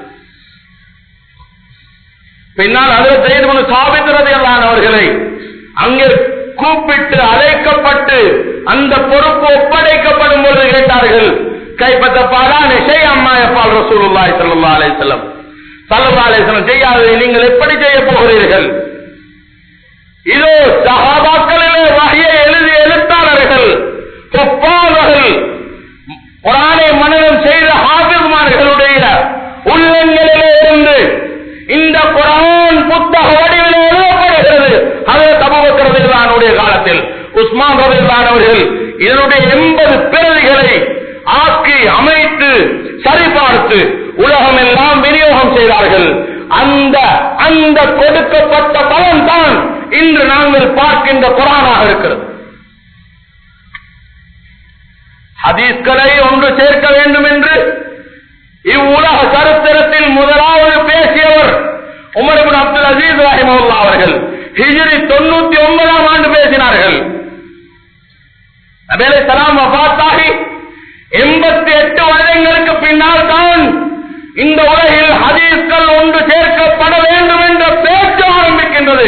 பின்னால் அதில் செய்து சாபித்திரதையிலானவர்களை அங்கே கூப்பிட்டு அழைக்கப்பட்டு அந்த பொறுப்பு ஒப்படைக்கப்படும் பொழுது கேட்டார்கள் கைப்பற்ற பாலா நிஷை அம்மா எப்பால் ரசூலுல்லாய் சல்லா அலிஸ்லம் சல்லா அலிஸ்லம் செய்யாததை நீங்கள் எப்படி செய்ய போகிறீர்கள் இதோ சகாபாக்களிலே வகையை எழுதிய எழுத்தாளர்கள் ஒப்பாளர்கள் குரானை மனநம் செய்த ஹாபிமார்களுடைய உள்ளங்களிலே இருந்து இந்த குரான் புத்தக வடிவில் எழுதப்படுகிறது அதை தபுபக்கரதிலானுடைய காலத்தில் உஸ்மான் ரதிலானவர்கள் இதனுடைய எண்பது பிரதிகளை ஆக்கி அமைத்து சரிபார்த்து உலகம் எல்லாம் விநியோகம் செய்தார்கள் அந்த அந்த கொடுக்கப்பட்ட பலன் தான் இன்று நாங்கள் பார்க்கின்ற குரானாக இருக்கிறது ஹதீஸ்களை ஒன்று சேர்க்க வேண்டும் என்று இவ்வுலக சரித்திரத்தில் முதலாவது பேசியவர் உமர் இப்னு அப்துல் அசீஸ் ரஹிமவுல்லா அவர்கள் ஹிஜ்ரி தொண்ணூத்தி ஒன்பதாம் ஆண்டு பேசினார்கள் நபேலை சலாம் வஃபாத்தாகி எண்பத்தி எட்டு வருடங்களுக்கு பின்னால் தான் இந்த உலகில் ஹதீஸ்கள் ஒன்று சேர்க்கப்பட வேண்டும் என்ற பேச்சு ஆரம்பிக்கின்றது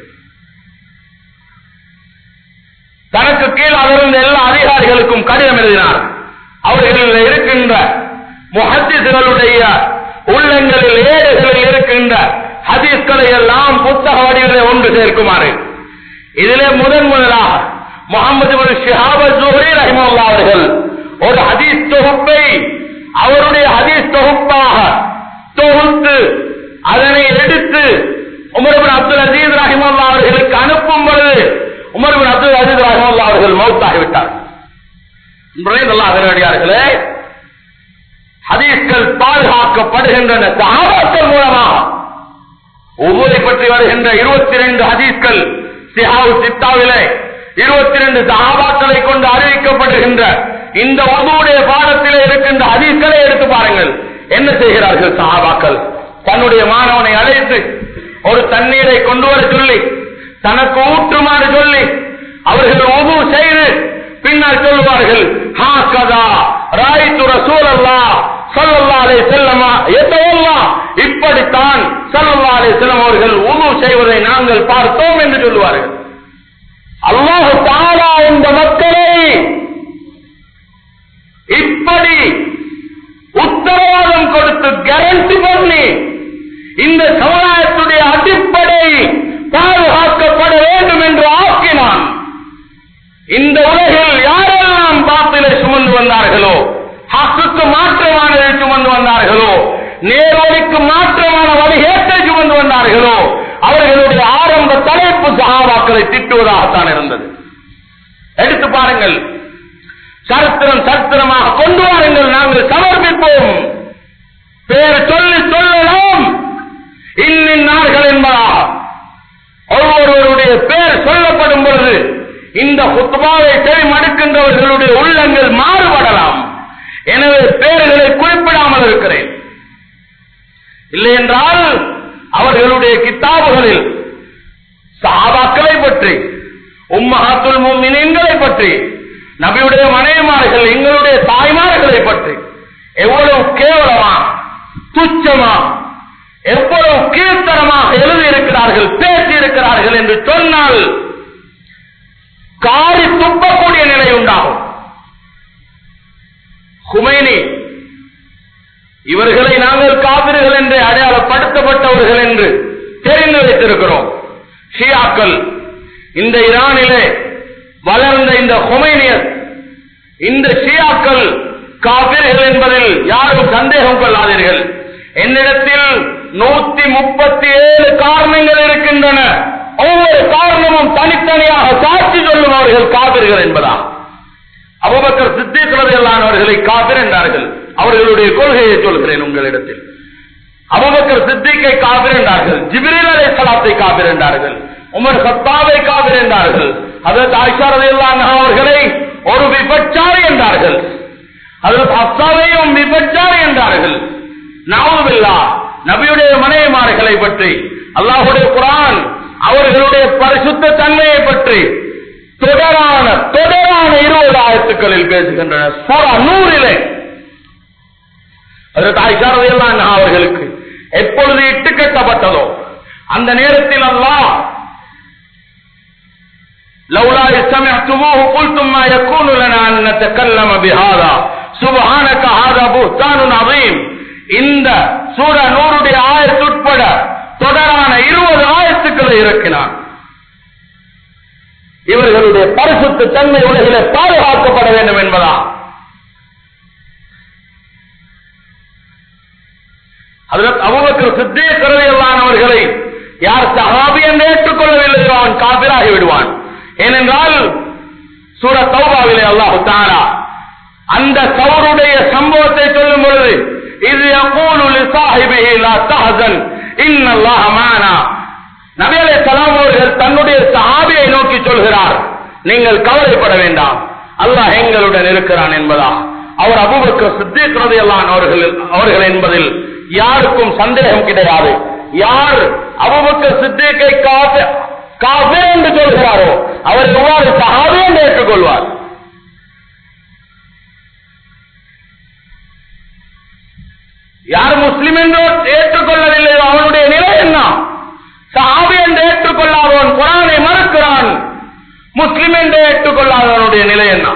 தனக்கு கீழ் இருந்த எல்லா அதிகாரிகளுக்கும் கடிதம் எழுதினார் அவர்களில் இருக்கின்ற முஹத்திஸ்களுடைய உள்ளங்களில் ஏடுகளில் இருக்கின்ற ஹதீஸ்களை எல்லாம் புத்தக வடிவிலே ஒன்று சேர்க்குமாறு இதிலே முதன் முதலாக முகமது ஷிஹாப ஜுஹரி ரஹிமுல்லா அவர்கள் ஒரு ஹதீஸ் தொகுப்பை அவருடைய ஹதீஸ் தொகுப்பாக தொகுத்து அதனை எடுத்து உமர்பின் அப்துல் அசீஸ் ரஹிமுல்லா அவர்களுக்கு அனுப்பும் பொழுது உமர்பின் அப்துல் அசீஸ் ரஹிமுல்லா அவர்கள் மௌத்தாகிவிட்டார் நுழைந்தல்லார்களே ஹதீஸ்கள் பாதுகாக்கப்படுகின்றன சஹாபாக்கள் மூலமாக ஒவ்வொரு பற்றி வருகின்ற இருபத்தி ரெண்டு ஹதீஸ்கள் சிஹாவு சித்தாவிலே இருபத்தி ரெண்டு சஹாபாக்களை கொண்டு அறிவிக்கப்படுகின்ற இந்த உதுவுடைய பாடத்திலே இருக்கின்ற ஹதீஸ்களை எடுத்து பாருங்கள் என்ன செய்கிறார்கள் சஹாபாக்கள் தன்னுடைய மாணவனை அழைத்து ஒரு தண்ணீரை கொண்டு வர சொல்லி தனக்கு ஊற்றுமாறு சொல்லி அவர்கள் உது செய்து பின்னால் சொல்லுவார்கள் ஹா கதா ராய்த்து ரசூலல்லா சல்லல்லா அலைஹி செல்லமா எதோல்லா இப்படித்தான் சல்லல்லா அலைஹி செல்லம் அவர்கள் உது செய்வதை நாங்கள் பார்த்தோம் என்று சொல்லுவார்கள் அல்லாஹ் தாரா இந்த மக்களை இப்படி உத்தரவாதம் கொடுத்து கேரண்டி பண்ணி இந்த சமுதாயத்துடைய அடிப்படை பாதுகாக்கப்பட வேண்டும் என்று ஆக்கினான் இந்த உலகில் யாரெல்லாம் பாத்திலை சுமந்து வந்தார்களோ ஹக்குக்கு மாற்றமானதை சுமந்து வந்தார்களோ நேர்வழிக்கு மாற்றமான வழிகேட்டை சுமந்து வந்தார்களோ அவர்களுடைய ஆரம்ப தலைப்பு சகாபாக்களை திட்டுவதாகத்தான் இருந்தது எடுத்து பாருங்கள் சரித்திரம் சரித்திரமாக கொண்டு வாருங்கள் நாங்கள் சமர்ப்பிப்போம் பேர் சொல்லி சொல்லலாம் இன்னின்னார்கள் என்பதா ஒவ்வொருவருடைய பேர் சொல்லப்படும் பொழுது இந்த குத்துபாவை செவிமடுக்கின்றவர்களுடைய உள்ளங்கள் மாறுபடலாம் எனவே பேர்களை குறிப்பிடாமல் இருக்கிறேன் இல்லை என்றால் அவர்களுடைய கித்தாபுகளில் சாபாக்களை பற்றி உம்மஹாத்துல் முமினீன்களை பற்றி நபியுடைய மனைவிமார்கள் எங்களுடைய தாய்மார்களை பற்றி எவ்வளவு கேவலமா துச்சமா எவ்வளவு கீழ்த்தரமாக எழுதியிருக்கிறார்கள் பேசியிருக்கிறார்கள் என்று சொன்னால் காரி துப்பக்கூடிய நிலை உண்டாகும் குமைனி இவர்களை நாங்கள் காவிர்கள் என்று அடையாளப்படுத்தப்பட்டவர்கள் என்று தெரிந்து வைத்திருக்கிறோம் ஷியாக்கள் இந்த ஈரானிலே வளர்ந்த இந்த ஹொமைனியர் இந்த ஷியாக்கள் காவிர்கள் என்பதில் யாரும் சந்தேகம் கொள்ளாதீர்கள் என்னிடத்தில் நூத்தி முப்பத்தி ஏழு காரணங்கள் இருக்கின்றன ஒவ்வொரு காரணமும் தனித்தனியாக சாட்சி சொல்லும் அவர்கள் காவிர்கள் என்பதா அபுபக்கர் சித்திகளானவர்களை காபிர் என்றார்கள் அவர்களுடைய கொள்கையை சொல்கிறேன் உங்களிடத்தில் அபுபக்கர் சித்திகை காபிர் என்றார்கள் ஜிபிரில் அலை சலாத்தை காபிர் என்றார்கள் உமர் சத்தாவை காபிர் என்றார்கள் அதற்கு ஆய்ச்சாரதையில்லான அவர்களை ஒரு விபச்சாரி என்றார்கள் அதற்கு அப்சாவையும் விபச்சாரி என்றார்கள் நாவுபில்லா நபியுடைய மனைவிமார்களை பற்றி அல்லாஹுடைய குரான் அவர்களுடைய பரிசுத்த தன்மையை பற்றி தொடரான தொடரான இருபது ஆயத்துக்களில் பேசுகின்றன சூரா நூறிலே அதற்கு ஆய்ச்சாரதையெல்லாம் அவர்களுக்கு எப்பொழுது இட்டு கட்டப்பட்டதோ அந்த நேரத்தில் அல்லாஹ் لولا إذ سمعتموه قلتم ما يكون لنا أن نتكلم بهذا سبحانك هذا بهتان عظيم இந்த சூர நூறுடைய ஆயத்துட்பட தொடரான இருபது ஆயத்துக்களை இறக்கினான் இவர்களுடைய பரிசுத்த தன்மை உலகிலே பாதுகாக்கப்பட வேண்டும் என்பதா அதற்கு அபுபக்கர் சித்தே கருதியல்லானவர்களை யார் சஹாபி என்று ஏற்றுக்கொள்ளவில்லையோ அவன் காபிராகி விடுவான் ஏனென்றால் சூர தௌபாவிலே அல்லாஹு தாரா அந்த சௌருடைய சம்பவத்தை சொல்லும் பொழுது இது யகூலு லிசாஹிபிஹி லா தஹசன் இன்னல்லாஹ மானா நபி அலைஹிஸ்ஸலாம் அவர்கள் தன்னுடைய சஹாபியை நோக்கி சொல்கிறார் நீங்கள் கவலைப்பட வேண்டாம் அல்லாஹ் எங்களுடன் இருக்கிறான் என்பதா அவர் அபூபக்கர் சித்திக் ரலியல்லாஹு அவர்கள் அவர்கள் என்பதில் யாருக்கும் சந்தேகம் கிடையாது யார் அபூபக்கர் சித்திக்கை காஃபி காஃபே என்று சொல்கிறாரோ அவர் எவ்வாறு சஹாபி என்று ஏற்றுக்கொள்வார் யார் முஸ்லிம் என்று ஏற்றுக்கொள்ளவில்லையோ அவனுடைய நிலை என்ன சஹாபி என்று ஏற்றுக்கொள்ளாதவன் குரானை மறுக்கிறான் முஸ்லிம் என்று ஏற்றுக்கொள்ளாதவனுடைய நிலை என்ன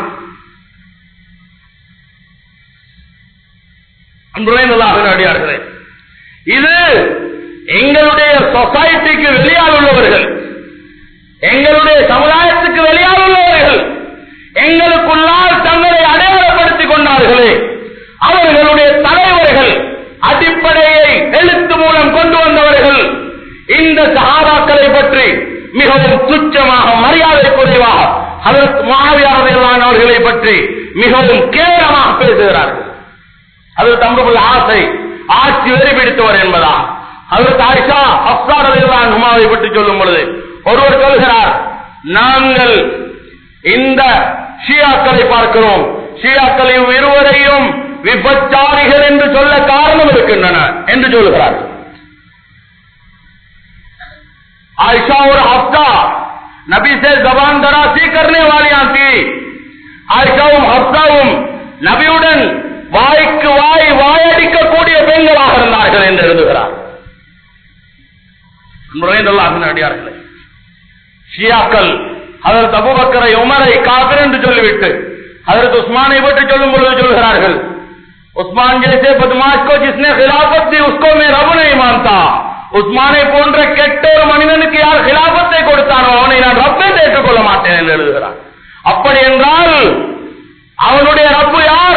அன்புரைந்ததாக அடியார்களே இது எங்களுடைய சொசைட்டிக்கு வெளியால் உள்ளவர்கள் எங்களுடைய சமுதாயத்துக்கு வெளியால் உள்ளவர்கள் எங்களுக்குள்ளால் தங்களை அடையாளப்படுத்திக் கொண்டார்களே அவர்களுடைய தலைவர்கள் அடிப்படையை எழுத்து மூலம் கொண்டு வந்தவர்கள் இந்த சகாபாக்களை பற்றி மிகவும் துச்சமாக மரியாதை குறைவாக அதற்கு மாவியாரதையிலானவர்களை பற்றி மிகவும் கேவலமாக பேசுகிறார்கள் அது தம்புள்ள ஆசை ஆட்சி வெறி பிடித்தவர் என்பதா அதற்கு ஆயிஷா அப்சாரதைதான் ஹுமாவை பற்றி சொல்லும் பொழுது ஒருவர் சொல்கிறார் நாங்கள் இந்த ஷியாக்களை பார்க்கிறோம் ஷியாக்களை இருவரையும் விபச்சாரிகள் என்று சொல்ல காரணம் இருக்கின்றன என்று சொல்கிறார் आयशा और हफ्ता नबी से जबान दरासी करने वालियां थी ஆயிஷாவும் ஹப்சாவும் நபியுடன் வாய்க்கு வாய் வாயடிக்கக்கூடிய பெண்களாக இருந்தார்கள் என்று எழுதுகிறார் அடியார்களே ஷியாக்கள் அதற்கு அபுபக்கரை உமரை காபிர் என்று சொல்லிவிட்டு அதற்கு உஸ்மானை பற்றி சொல்லும் பொழுது சொல்கிறார்கள் உஸ்மான் ஜெய்சே பத்மாஷ் को जिसने खिलाफत दी उसको मैं रब नहीं मानता உஸ்மானை போன்ற கெட்ட ஒரு மனிதனுக்கு யார் கிலாபத்தை கொடுத்தானோ அவனை நான் ரப்பை ஏற்றுக் கொள்ள மாட்டேன் என்று எழுதுகிறான் அப்படி என்றால் அவனுடைய ரப்பு யார்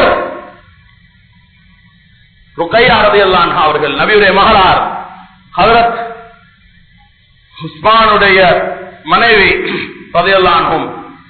ருக்கையா ரதியல்லான் அவர்கள் நபியுடைய மகளார் ஹதரத் உஸ்மானுடைய மனைவி ரதியல்லான்ஹும்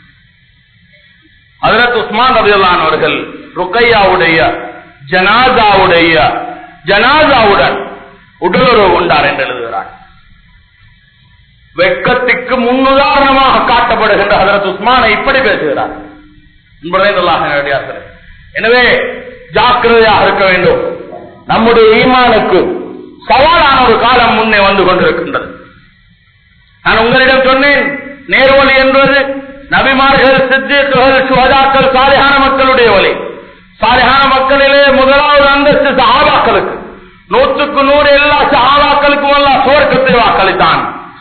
ஹதரத் உஸ்மான் ரதியல்லான் அவர்கள் ருக்கையாவுடைய ஜனாதாவுடைய ஜனாதாவுடன் உடலுறவு கொண்டார் என்று எழுதுகிறார் வெட்கத்துக்கு முன்னுதாரணமாக காட்டப்படுகின்ற ஹதரத் உஸ்மானை இப்படி பேசுகிறார் என்பதை எனவே ஜாக்கிரதையாக இருக்க வேண்டும் நம்முடைய ஈமானுக்கு சவாலான ஒரு காலம் முன்னே வந்து கொண்டிருக்கின்றது நான் உங்களிடம் சொன்னேன் நேர்வழி என்பது நபிமார்கள் சித்திகள் சுகதாக்கள் சாலையான மக்களுடைய வழி சாலையான மக்களிலே முதலாவது அந்தஸ்து சஹாபாக்களுக்கு நூற்றுக்கு நூறு எல்லா சஹாபாக்களுக்கும் எல்லாம் சுவர்க்கத்தை வாக்களித்தான்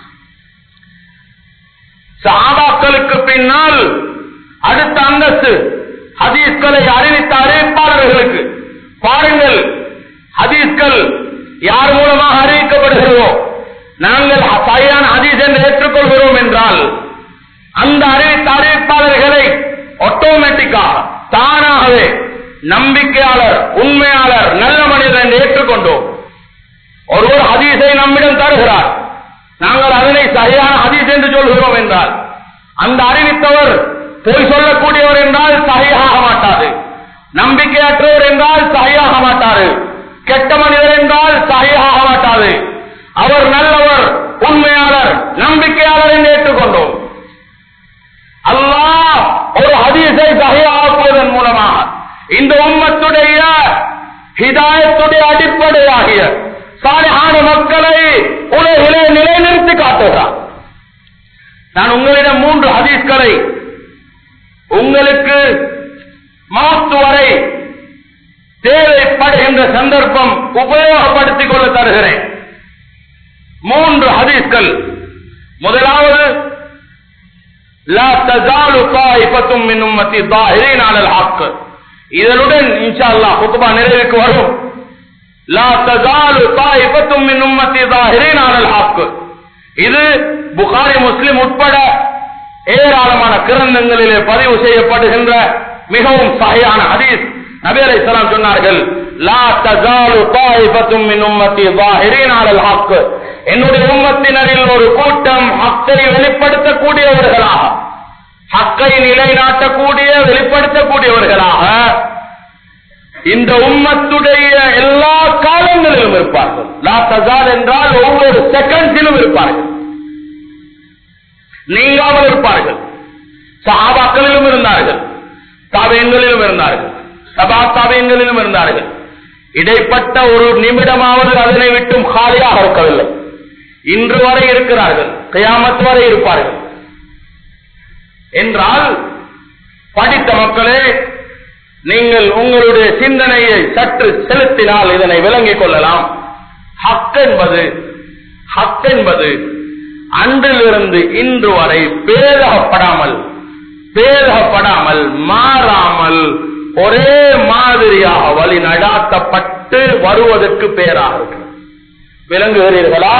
சஹாபாக்களுக்கு பின்னால் அடுத்த அந்தஸ்து ஹதீஸ்களை அறிவித்த அறிவிப்பாளர்களுக்கு பாருங்கள் ஹதீஸ்கள் யார் மூலமாக அறிவிக்கப்படுகிறதோ நாங்கள் சரியான ஹதீஸ் என்று ஏற்றுக்கொள்கிறோம் என்றால் அந்த அறிவித்த அறிவிப்பாளர்களை ஆட்டோமேட்டிக்காக தானாகவே நம்பிக்கையாளர் உண்மையாளர் நல்ல மனிதர் என்று ஏற்றுக்கொண்டோம் ஒருவர் ஹதீஸை நம்மிடம் தருகிறார் நாங்கள் அதனை சரியான ஹதீஸ் என்று சொல்கிறோம் என்றால் அந்த அறிவித்தவர் பொய் சொல்லக்கூடியவர் என்றால் சகையாக மாட்டாது நம்பிக்கையற்றவர் என்றால் சகையாக மாட்டாரு கெட்ட மனிதர் என்றால் சகையாக மாட்டாது அவர் நல்லவர் உண்மையாளர் நம்பிக்கையாளர் என்று ஏற்றுக்கொண்டோம் அல்லாஹ் ஒரு ஹதீஸை சகையாக்குவதன் மூலமாக இந்த உம்மத்துடைய ஹிதாயத்துடைய அடிப்படையாகிய சாலையான மக்களை உலகிலே நிலைநிறுத்தி காட்டுகிறார் நான் உங்களிடம் மூன்று ஹதீஸ்களை உங்களுக்கு மாத்து வரை தேவைப்படுகின்ற சந்தர்ப்பம் உபயோகப்படுத்திக் கொள்ள தருகிறேன் மூன்று ஹதீஸ்கள் முதலாவது லா தஜாலு தாயிஃபத்தும் மின் உம்மத்தி தாஹிரீன் அலல் ஹக் இதனுடன் இன்ஷா அல்லாஹ் குத்பா நிறைவுக்கு வரும் லா தஜாலு தாயிஃபத்தும் மின் உம்மத்தி தாஹிரீன் அலல் ஹக் இது புகாரி முஸ்லிம் உட்பட ஏராளமான கிரந்தங்களிலே பதிவு செய்யப்படுகின்ற மிகவும் சகையான ஹதீஸ் நபி அலைஹிஸ்ஸலாம் சொன்னார்கள் லா தஜாலு தாயிஃபத்தும் மின் உம்மத்தி தாஹிரீன் அலல் ஹக் என்னுடைய உம்மத்தினரில் ஒரு கூட்டம் ஹக்கை வெளிப்படுத்தக்கூடியவர்களாக ஹக்கை நிலைநாட்டக்கூடிய வெளிப்படுத்தக்கூடியவர்களாக இந்த உம்மத்துடைய எல்லா காலங்களிலும் இருப்பார்கள் லா தஜால் என்றால் ஒவ்வொரு செகண்ட்ஸிலும் இருப்பார்கள் நீங்காமல் இருப்பார்கள் சஹாபாக்களிலும் இருந்தார்கள் தாபியங்களிலும் இருந்தார்கள் சபா தாபியங்களிலும் இருந்தார்கள் இடைப்பட்ட ஒரு நிமிடமாவது அதனை விட்டும் காலியாக இருக்கவில்லை இன்று வரை இருக்கிறார்கள் கயாமத் வரை இருப்பார்கள் என்றால் படித்த மக்களே நீங்கள் உங்களுடைய சிந்தனையை சற்று செலுத்தினால் இதனை விளங்கிக் கொள்ளலாம் ஹக் என்பது ஹக் என்பது அன்றிலிருந்து இன்று வரை பேதகப்படாமல் பேதகப்படாமல் மாறாமல் ஒரே மாதிரியாக வழி நடாத்தப்பட்டு வருவதற்கு பேராக இருக்கு விளங்குகிறீர்களா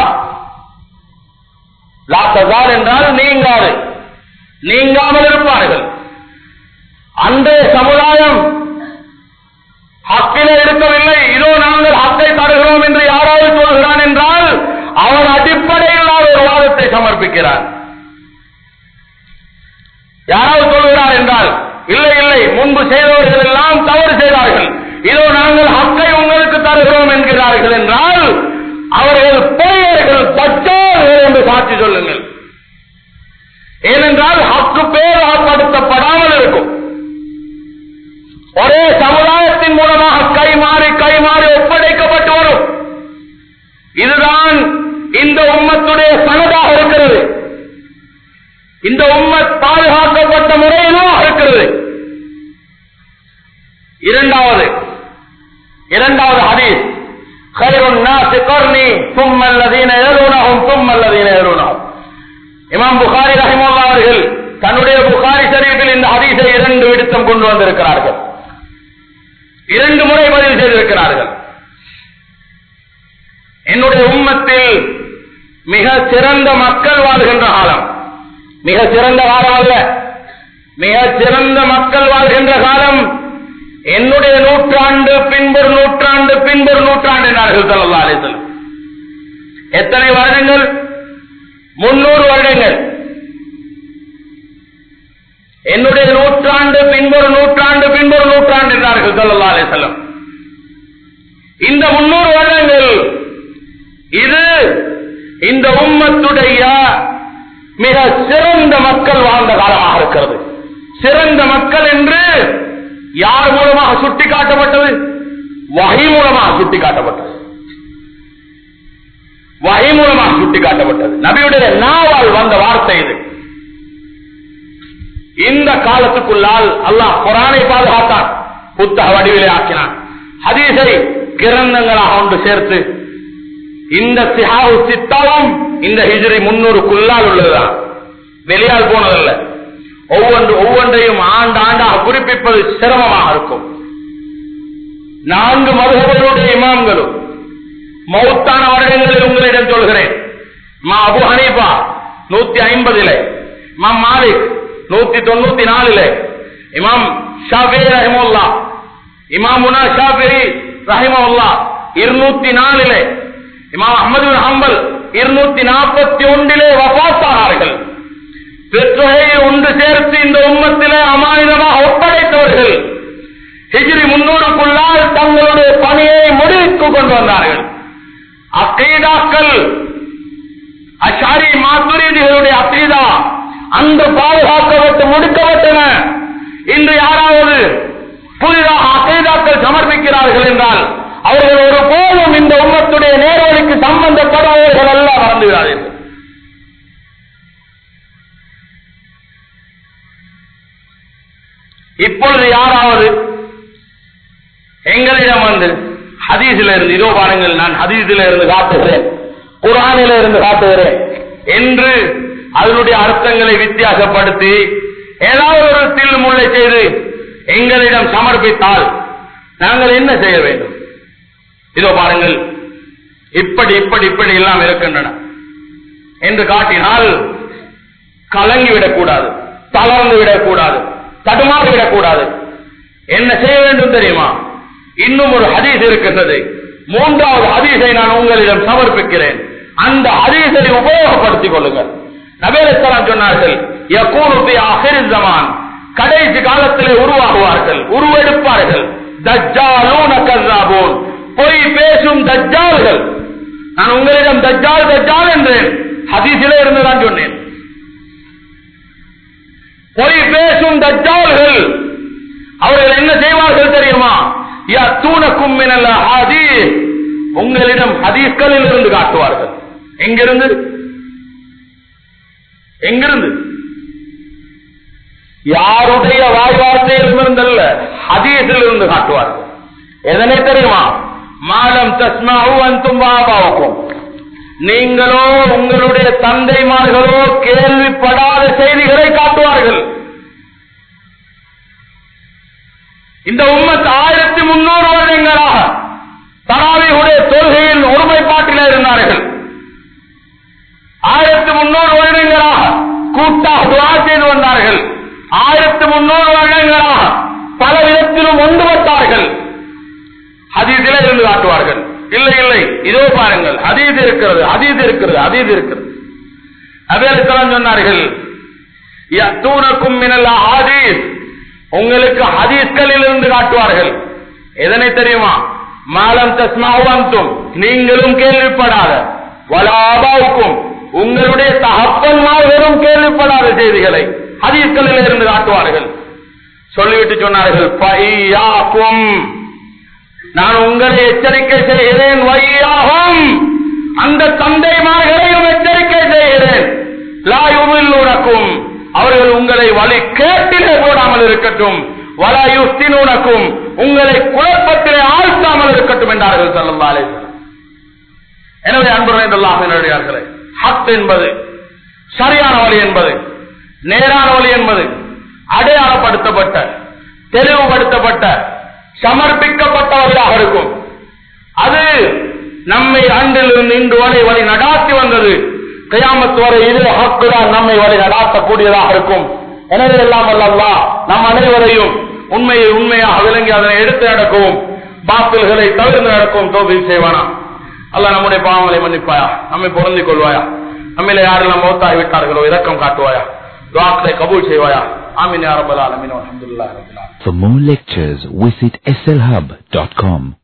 லாத்ததார் என்றால் நீங்காது நீங்காமல் இருப்பார்கள் அன்றைய சமுதாயம் ஹக்கிலே இருக்கவில்லை இதோ நாங்கள் ஹக்கை தருகிறோம் என்று யாராவது சொல்கிறான் என்றால் அவன் அடிப்படையில் ஒரு வாதத்தை சமர்ப்பிக்கிறான் யாராவது சொல்கிறார் என்றால் இல்லை இல்லை முன்பு செய்தவர்கள் எல்லாம் தவறு செய்தார்கள் இதோ நாங்கள் ஹக்கை உங்களுக்கு தருகிறோம் என்கிறார்கள் என்றால் அவர்கள் பொய்யர்கள் தச்சார்கள் என்று சாட்சி சொல்லுங்கள் ஏனென்றால் ஹக்கு பேரகப்படுத்தப்படாமல் இருக்கும் ஒரே சமுதாயத்தின் மூலமாக கை மாறி கை மாறி ஒப்படைக்கப்பட்டு வரும் இதுதான் இந்த உம்மத்துடைய சனதாக இருக்கிறது இந்த உம்மத் பாதுகாக்கப்பட்ட முறையிலும் இருக்கிறது இரண்டாவது இரண்டாவது ஹதீஸ் خير الناس قرني ثم الذين يلونهم ثم الذين يلونهم இமாம் புகாரி ரஹிமுல்லா அவர்கள் தன்னுடைய புகாரி ஷரீஃபில் இந்த ஹதீஸை இரண்டு விடுத்தம் கொண்டு வந்திருக்கிறார்கள் இரண்டு முறை பதிவு செய்திருக்கிறார்கள் என்னுடைய உம்மத்தில் மிக சிறந்த மக்கள் வாழ்கின்ற காலம் மிக சிறந்த காலம் அல்ல மிக சிறந்த மக்கள் வாழ்கின்ற காலம் என்னுடைய நூற்றாண்டு பின்பொரு நூற்றாண்டு பின்பொரு நூற்றாண்டு என்றார்கள் சல்லா அலிசல்லம் எத்தனை வருடங்கள் முன்னூறு வருடங்கள் என்னுடைய நூற்றாண்டு பின்பொரு நூற்றாண்டு பின்பொரு நூற்றாண்டு என்றார்கள் சல்லா அலிசல்லம் இந்த முன்னூறு வருடங்கள் இது இந்த உம்மத்துடைய மிக சிறந்த மக்கள் வாழ்ந்த காலமாக இருக்கிறது சிறந்த மக்கள் என்று யார் மூலமாக சுட்டிக்காட்டப்பட்டது வகை மூலமாக சுட்டிக்காட்டப்பட்டது வகை மூலமாக சுட்டிக்காட்டப்பட்டது நபியுடைய நாவால் வந்த வார்த்தை இது இந்த காலத்துக்குள்ளால் அல்லாஹ் குரானை பாதுகாத்தான் புத்தக வடிவிலே ஆக்கினான் ஹதீஸை கிரந்தங்களாக ஒன்று சேர்த்து இந்த சிஹாவு சித்தாவும் இந்த ஹிஜ்ரி முன்னூறுக்குள்ளால் உள்ளதுதான் வெளியால் போனதல்ல ஒவ்வொன்று ஒவ்வொன்றையும் ஆண்டு ஆண்டாக குறிப்பிப்பது சிரமமாக இருக்கும் நான்கு மதுகளுடைய இமாம்களும் மௌத்தான வருடங்களில் உங்களிடம் சொல்கிறேன் மா அபு ஹனீஃபா நூத்தி ஐம்பதுல இமாம் மாலிக் நூத்தி தொண்ணூத்தி நாலுல இமாம் ஷாஃபி ரஹிமுல்லா இமாமுனா ஷாஃபி ரஹிமுல்லா இருநூத்தி நாலுல இமாம் அஹமது ஹம்பல் இருநூத்தி நாற்பத்தி ஒன்றிலே வபாத்தானார்கள் பெற்றொகையை ஒன்று சேர்த்து இந்த உம்மத்திலே அமானிதமாக ஒப்படைத்தவர்கள் ஹிஜ்ரி முன்னூறுக்குள்ளால் தங்களுடைய பணியை முடிவுக்கு கொண்டு வந்தார்கள் அக்கீதாக்கள் அஷாரி மாத்துரீதிகளுடைய அக்கீதா அந்த பாதுகாக்கப்பட்டு முடிக்கப்பட்டன இன்று யாராவது புதிதாக அக்கீதாக்கள் சமர்ப்பிக்கிறார்கள் என்றால் அவர்கள் ஒரு போதும் இந்த உம்மத்துடைய நேர்வழிக்கு சம்பந்தப்படுபவர்கள் அல்ல மறந்துவிடாதீர்கள் இப்பொழுது யாராவது எங்களிடம் வந்து ஹதீஸில் இருந்து இதோ பாருங்கள் நான் ஹதீஸில் இருந்து காட்டுகிறேன் குரானில இருந்து காட்டுகிறேன் என்று அதனுடைய அர்த்தங்களை வித்தியாசப்படுத்தி ஏதாவது ஒரு தில் முல்லை செய்து எங்களிடம் சமர்ப்பித்தால் நாங்கள் என்ன செய்ய வேண்டும் இதோ பாருங்கள் இப்படி இப்படி இப்படி எல்லாம் இருக்கின்றன என்று காட்டினால் கலங்கி விடக்கூடாது தளர்ந்து விடக்கூடாது தடுமாறி விடக்கூடாது என்ன செய்ய வேண்டும் தெரியுமா இன்னும் ஒரு ஹதீஸ் இருக்கின்றது மூன்றாவது ஹதீஸை நான் உங்களிடம் சமர்ப்பிக்கிறேன் அந்த ஹதீஸை உபயோகப்படுத்திக் கொள்ளுங்கள் நபேரஸ்லாம் சொன்னார்கள் யகூனு ஃபி ஆஹிரில் ஜமான் கடைசி காலத்திலே உருவாகுவார்கள் உருவெடுப்பார்கள் தஜ்ஜாலூன கஸாபூன் பொய் பேசும் தஜ்ஜால்கள் நான் உங்களிடம் தஜ்ஜால் தஜ்ஜால் என்றேன் ஹதீஸிலே இருந்து தான் சொன்னேன் பொய் பேசும் தஜ்ஜால்கள் அவர்கள் என்ன செய்வார்கள் தெரியுமா தூணக்கும் ஹதீஸ் உங்களிடம் ஹதீஸ்களில் இருந்து காட்டுவார்கள் எங்கிருந்து எங்கிருந்து யாருடைய வாய் வார்த்தையில் இருந்தல்ல ஹதீஸில் இருந்து காட்டுவார்கள் எதனை தெரியுமா மாலம் தஸ்மாவு அந்தும் பாபாவுக்கும் நீங்களோ உங்களுடைய தந்தைமார்களோ கேள்விப்படாத செய்திகளை காட்டுவார்கள் இந்த உம்மத் ஆயிரத்தி முன்னூறு வருடங்களாக தராவியுடைய தொழுகையில் ஒருமைப்பாட்டில் இருந்தார்கள் ஆயிரத்தி முன்னூறு வருடங்களாக கூட்டாக துவா செய்து வந்தார்கள் ஆயிரத்தி முன்னூறு வருடங்களாக பல விதத்திலும் ஒன்றுபட்டார்கள் ஹதீஸிலே இருந்து காட்டுவார்கள் இல்லை இல்லை இதோ பாருங்கள் ஹதீஸ் இருக்கிறது ஹதீஸ் இருக்கிறது ஹதீஸ் இருக்கிறது அபேலுக்கெல்லாம் சொன்னார்கள் தூணக்கும் மினல் ஹதீஸ் உங்களுக்கு ஹதீஸ்களில் இருந்து காட்டுவார்கள் எதனை தெரியுமா மாலம் தஸ்மாவந்தும் நீங்களும் கேள்விப்படாத வலாபாவுக்கும் உங்களுடைய தகப்பன்மார்களும் கேள்விப்படாத செய்திகளை ஹதீஸ்களில் இருந்து காட்டுவார்கள் சொல்லிவிட்டு சொன்னார்கள் பையாக்கும் நான் உங்களை எச்சரிக்கை செய்கிறேன் வையாகும் அந்த தந்தைமார்களையும் எச்சரிக்கை செய்கிறேன் லாயுவில் உனக்கும் அவர்கள் உங்களை வழி கேட்டிலே போடாமல் இருக்கட்டும் வலாயுஸ்தின் உனக்கும் உங்களை குழப்பத்திலே ஆழ்த்தாமல் இருக்கட்டும் என்றார்கள் சல்லா அலிஸ்லாம் எனவே அன்புரையார்களே ஹத் என்பது சரியான வழி என்பது நேரான வழி என்பது அடையாளப்படுத்தப்பட்ட தெளிவுபடுத்தப்பட்ட சமர்ப்பிக்கப்பட்ட வழியாக இருக்கும் அது நம்மை அன்றிலிருந்து இன்று வரை வழி நடாத்தி வந்தது கையாமத்து வரை இது ஹக்குதான் நம்மை வழி நடாத்தக்கூடியதாக இருக்கும் எனவே எல்லாம் அல்லா நம் அனைவரையும் உண்மையை உண்மையாக விளங்கி அதனை எடுத்து நடக்கவும் பாத்தில்களை தவிர்த்து நடக்கவும் தோல்வி செய்வானா அல்ல நம்முடைய பாவங்களை மன்னிப்பாயா நம்மை பொருந்திக் கொள்வாயா நம்மில யாரெல்லாம் மௌத்தாகி விட்டார்களோ இரக்கம் காட்டுவாயா துவாக்களை கபூல் செய்வாயா ஆமீன் யாரபல் ஆலமீன் அல்ஹம்துலில்லாஹி ரப்பில் ஆலமீன் For more lectures, visit slhub.com.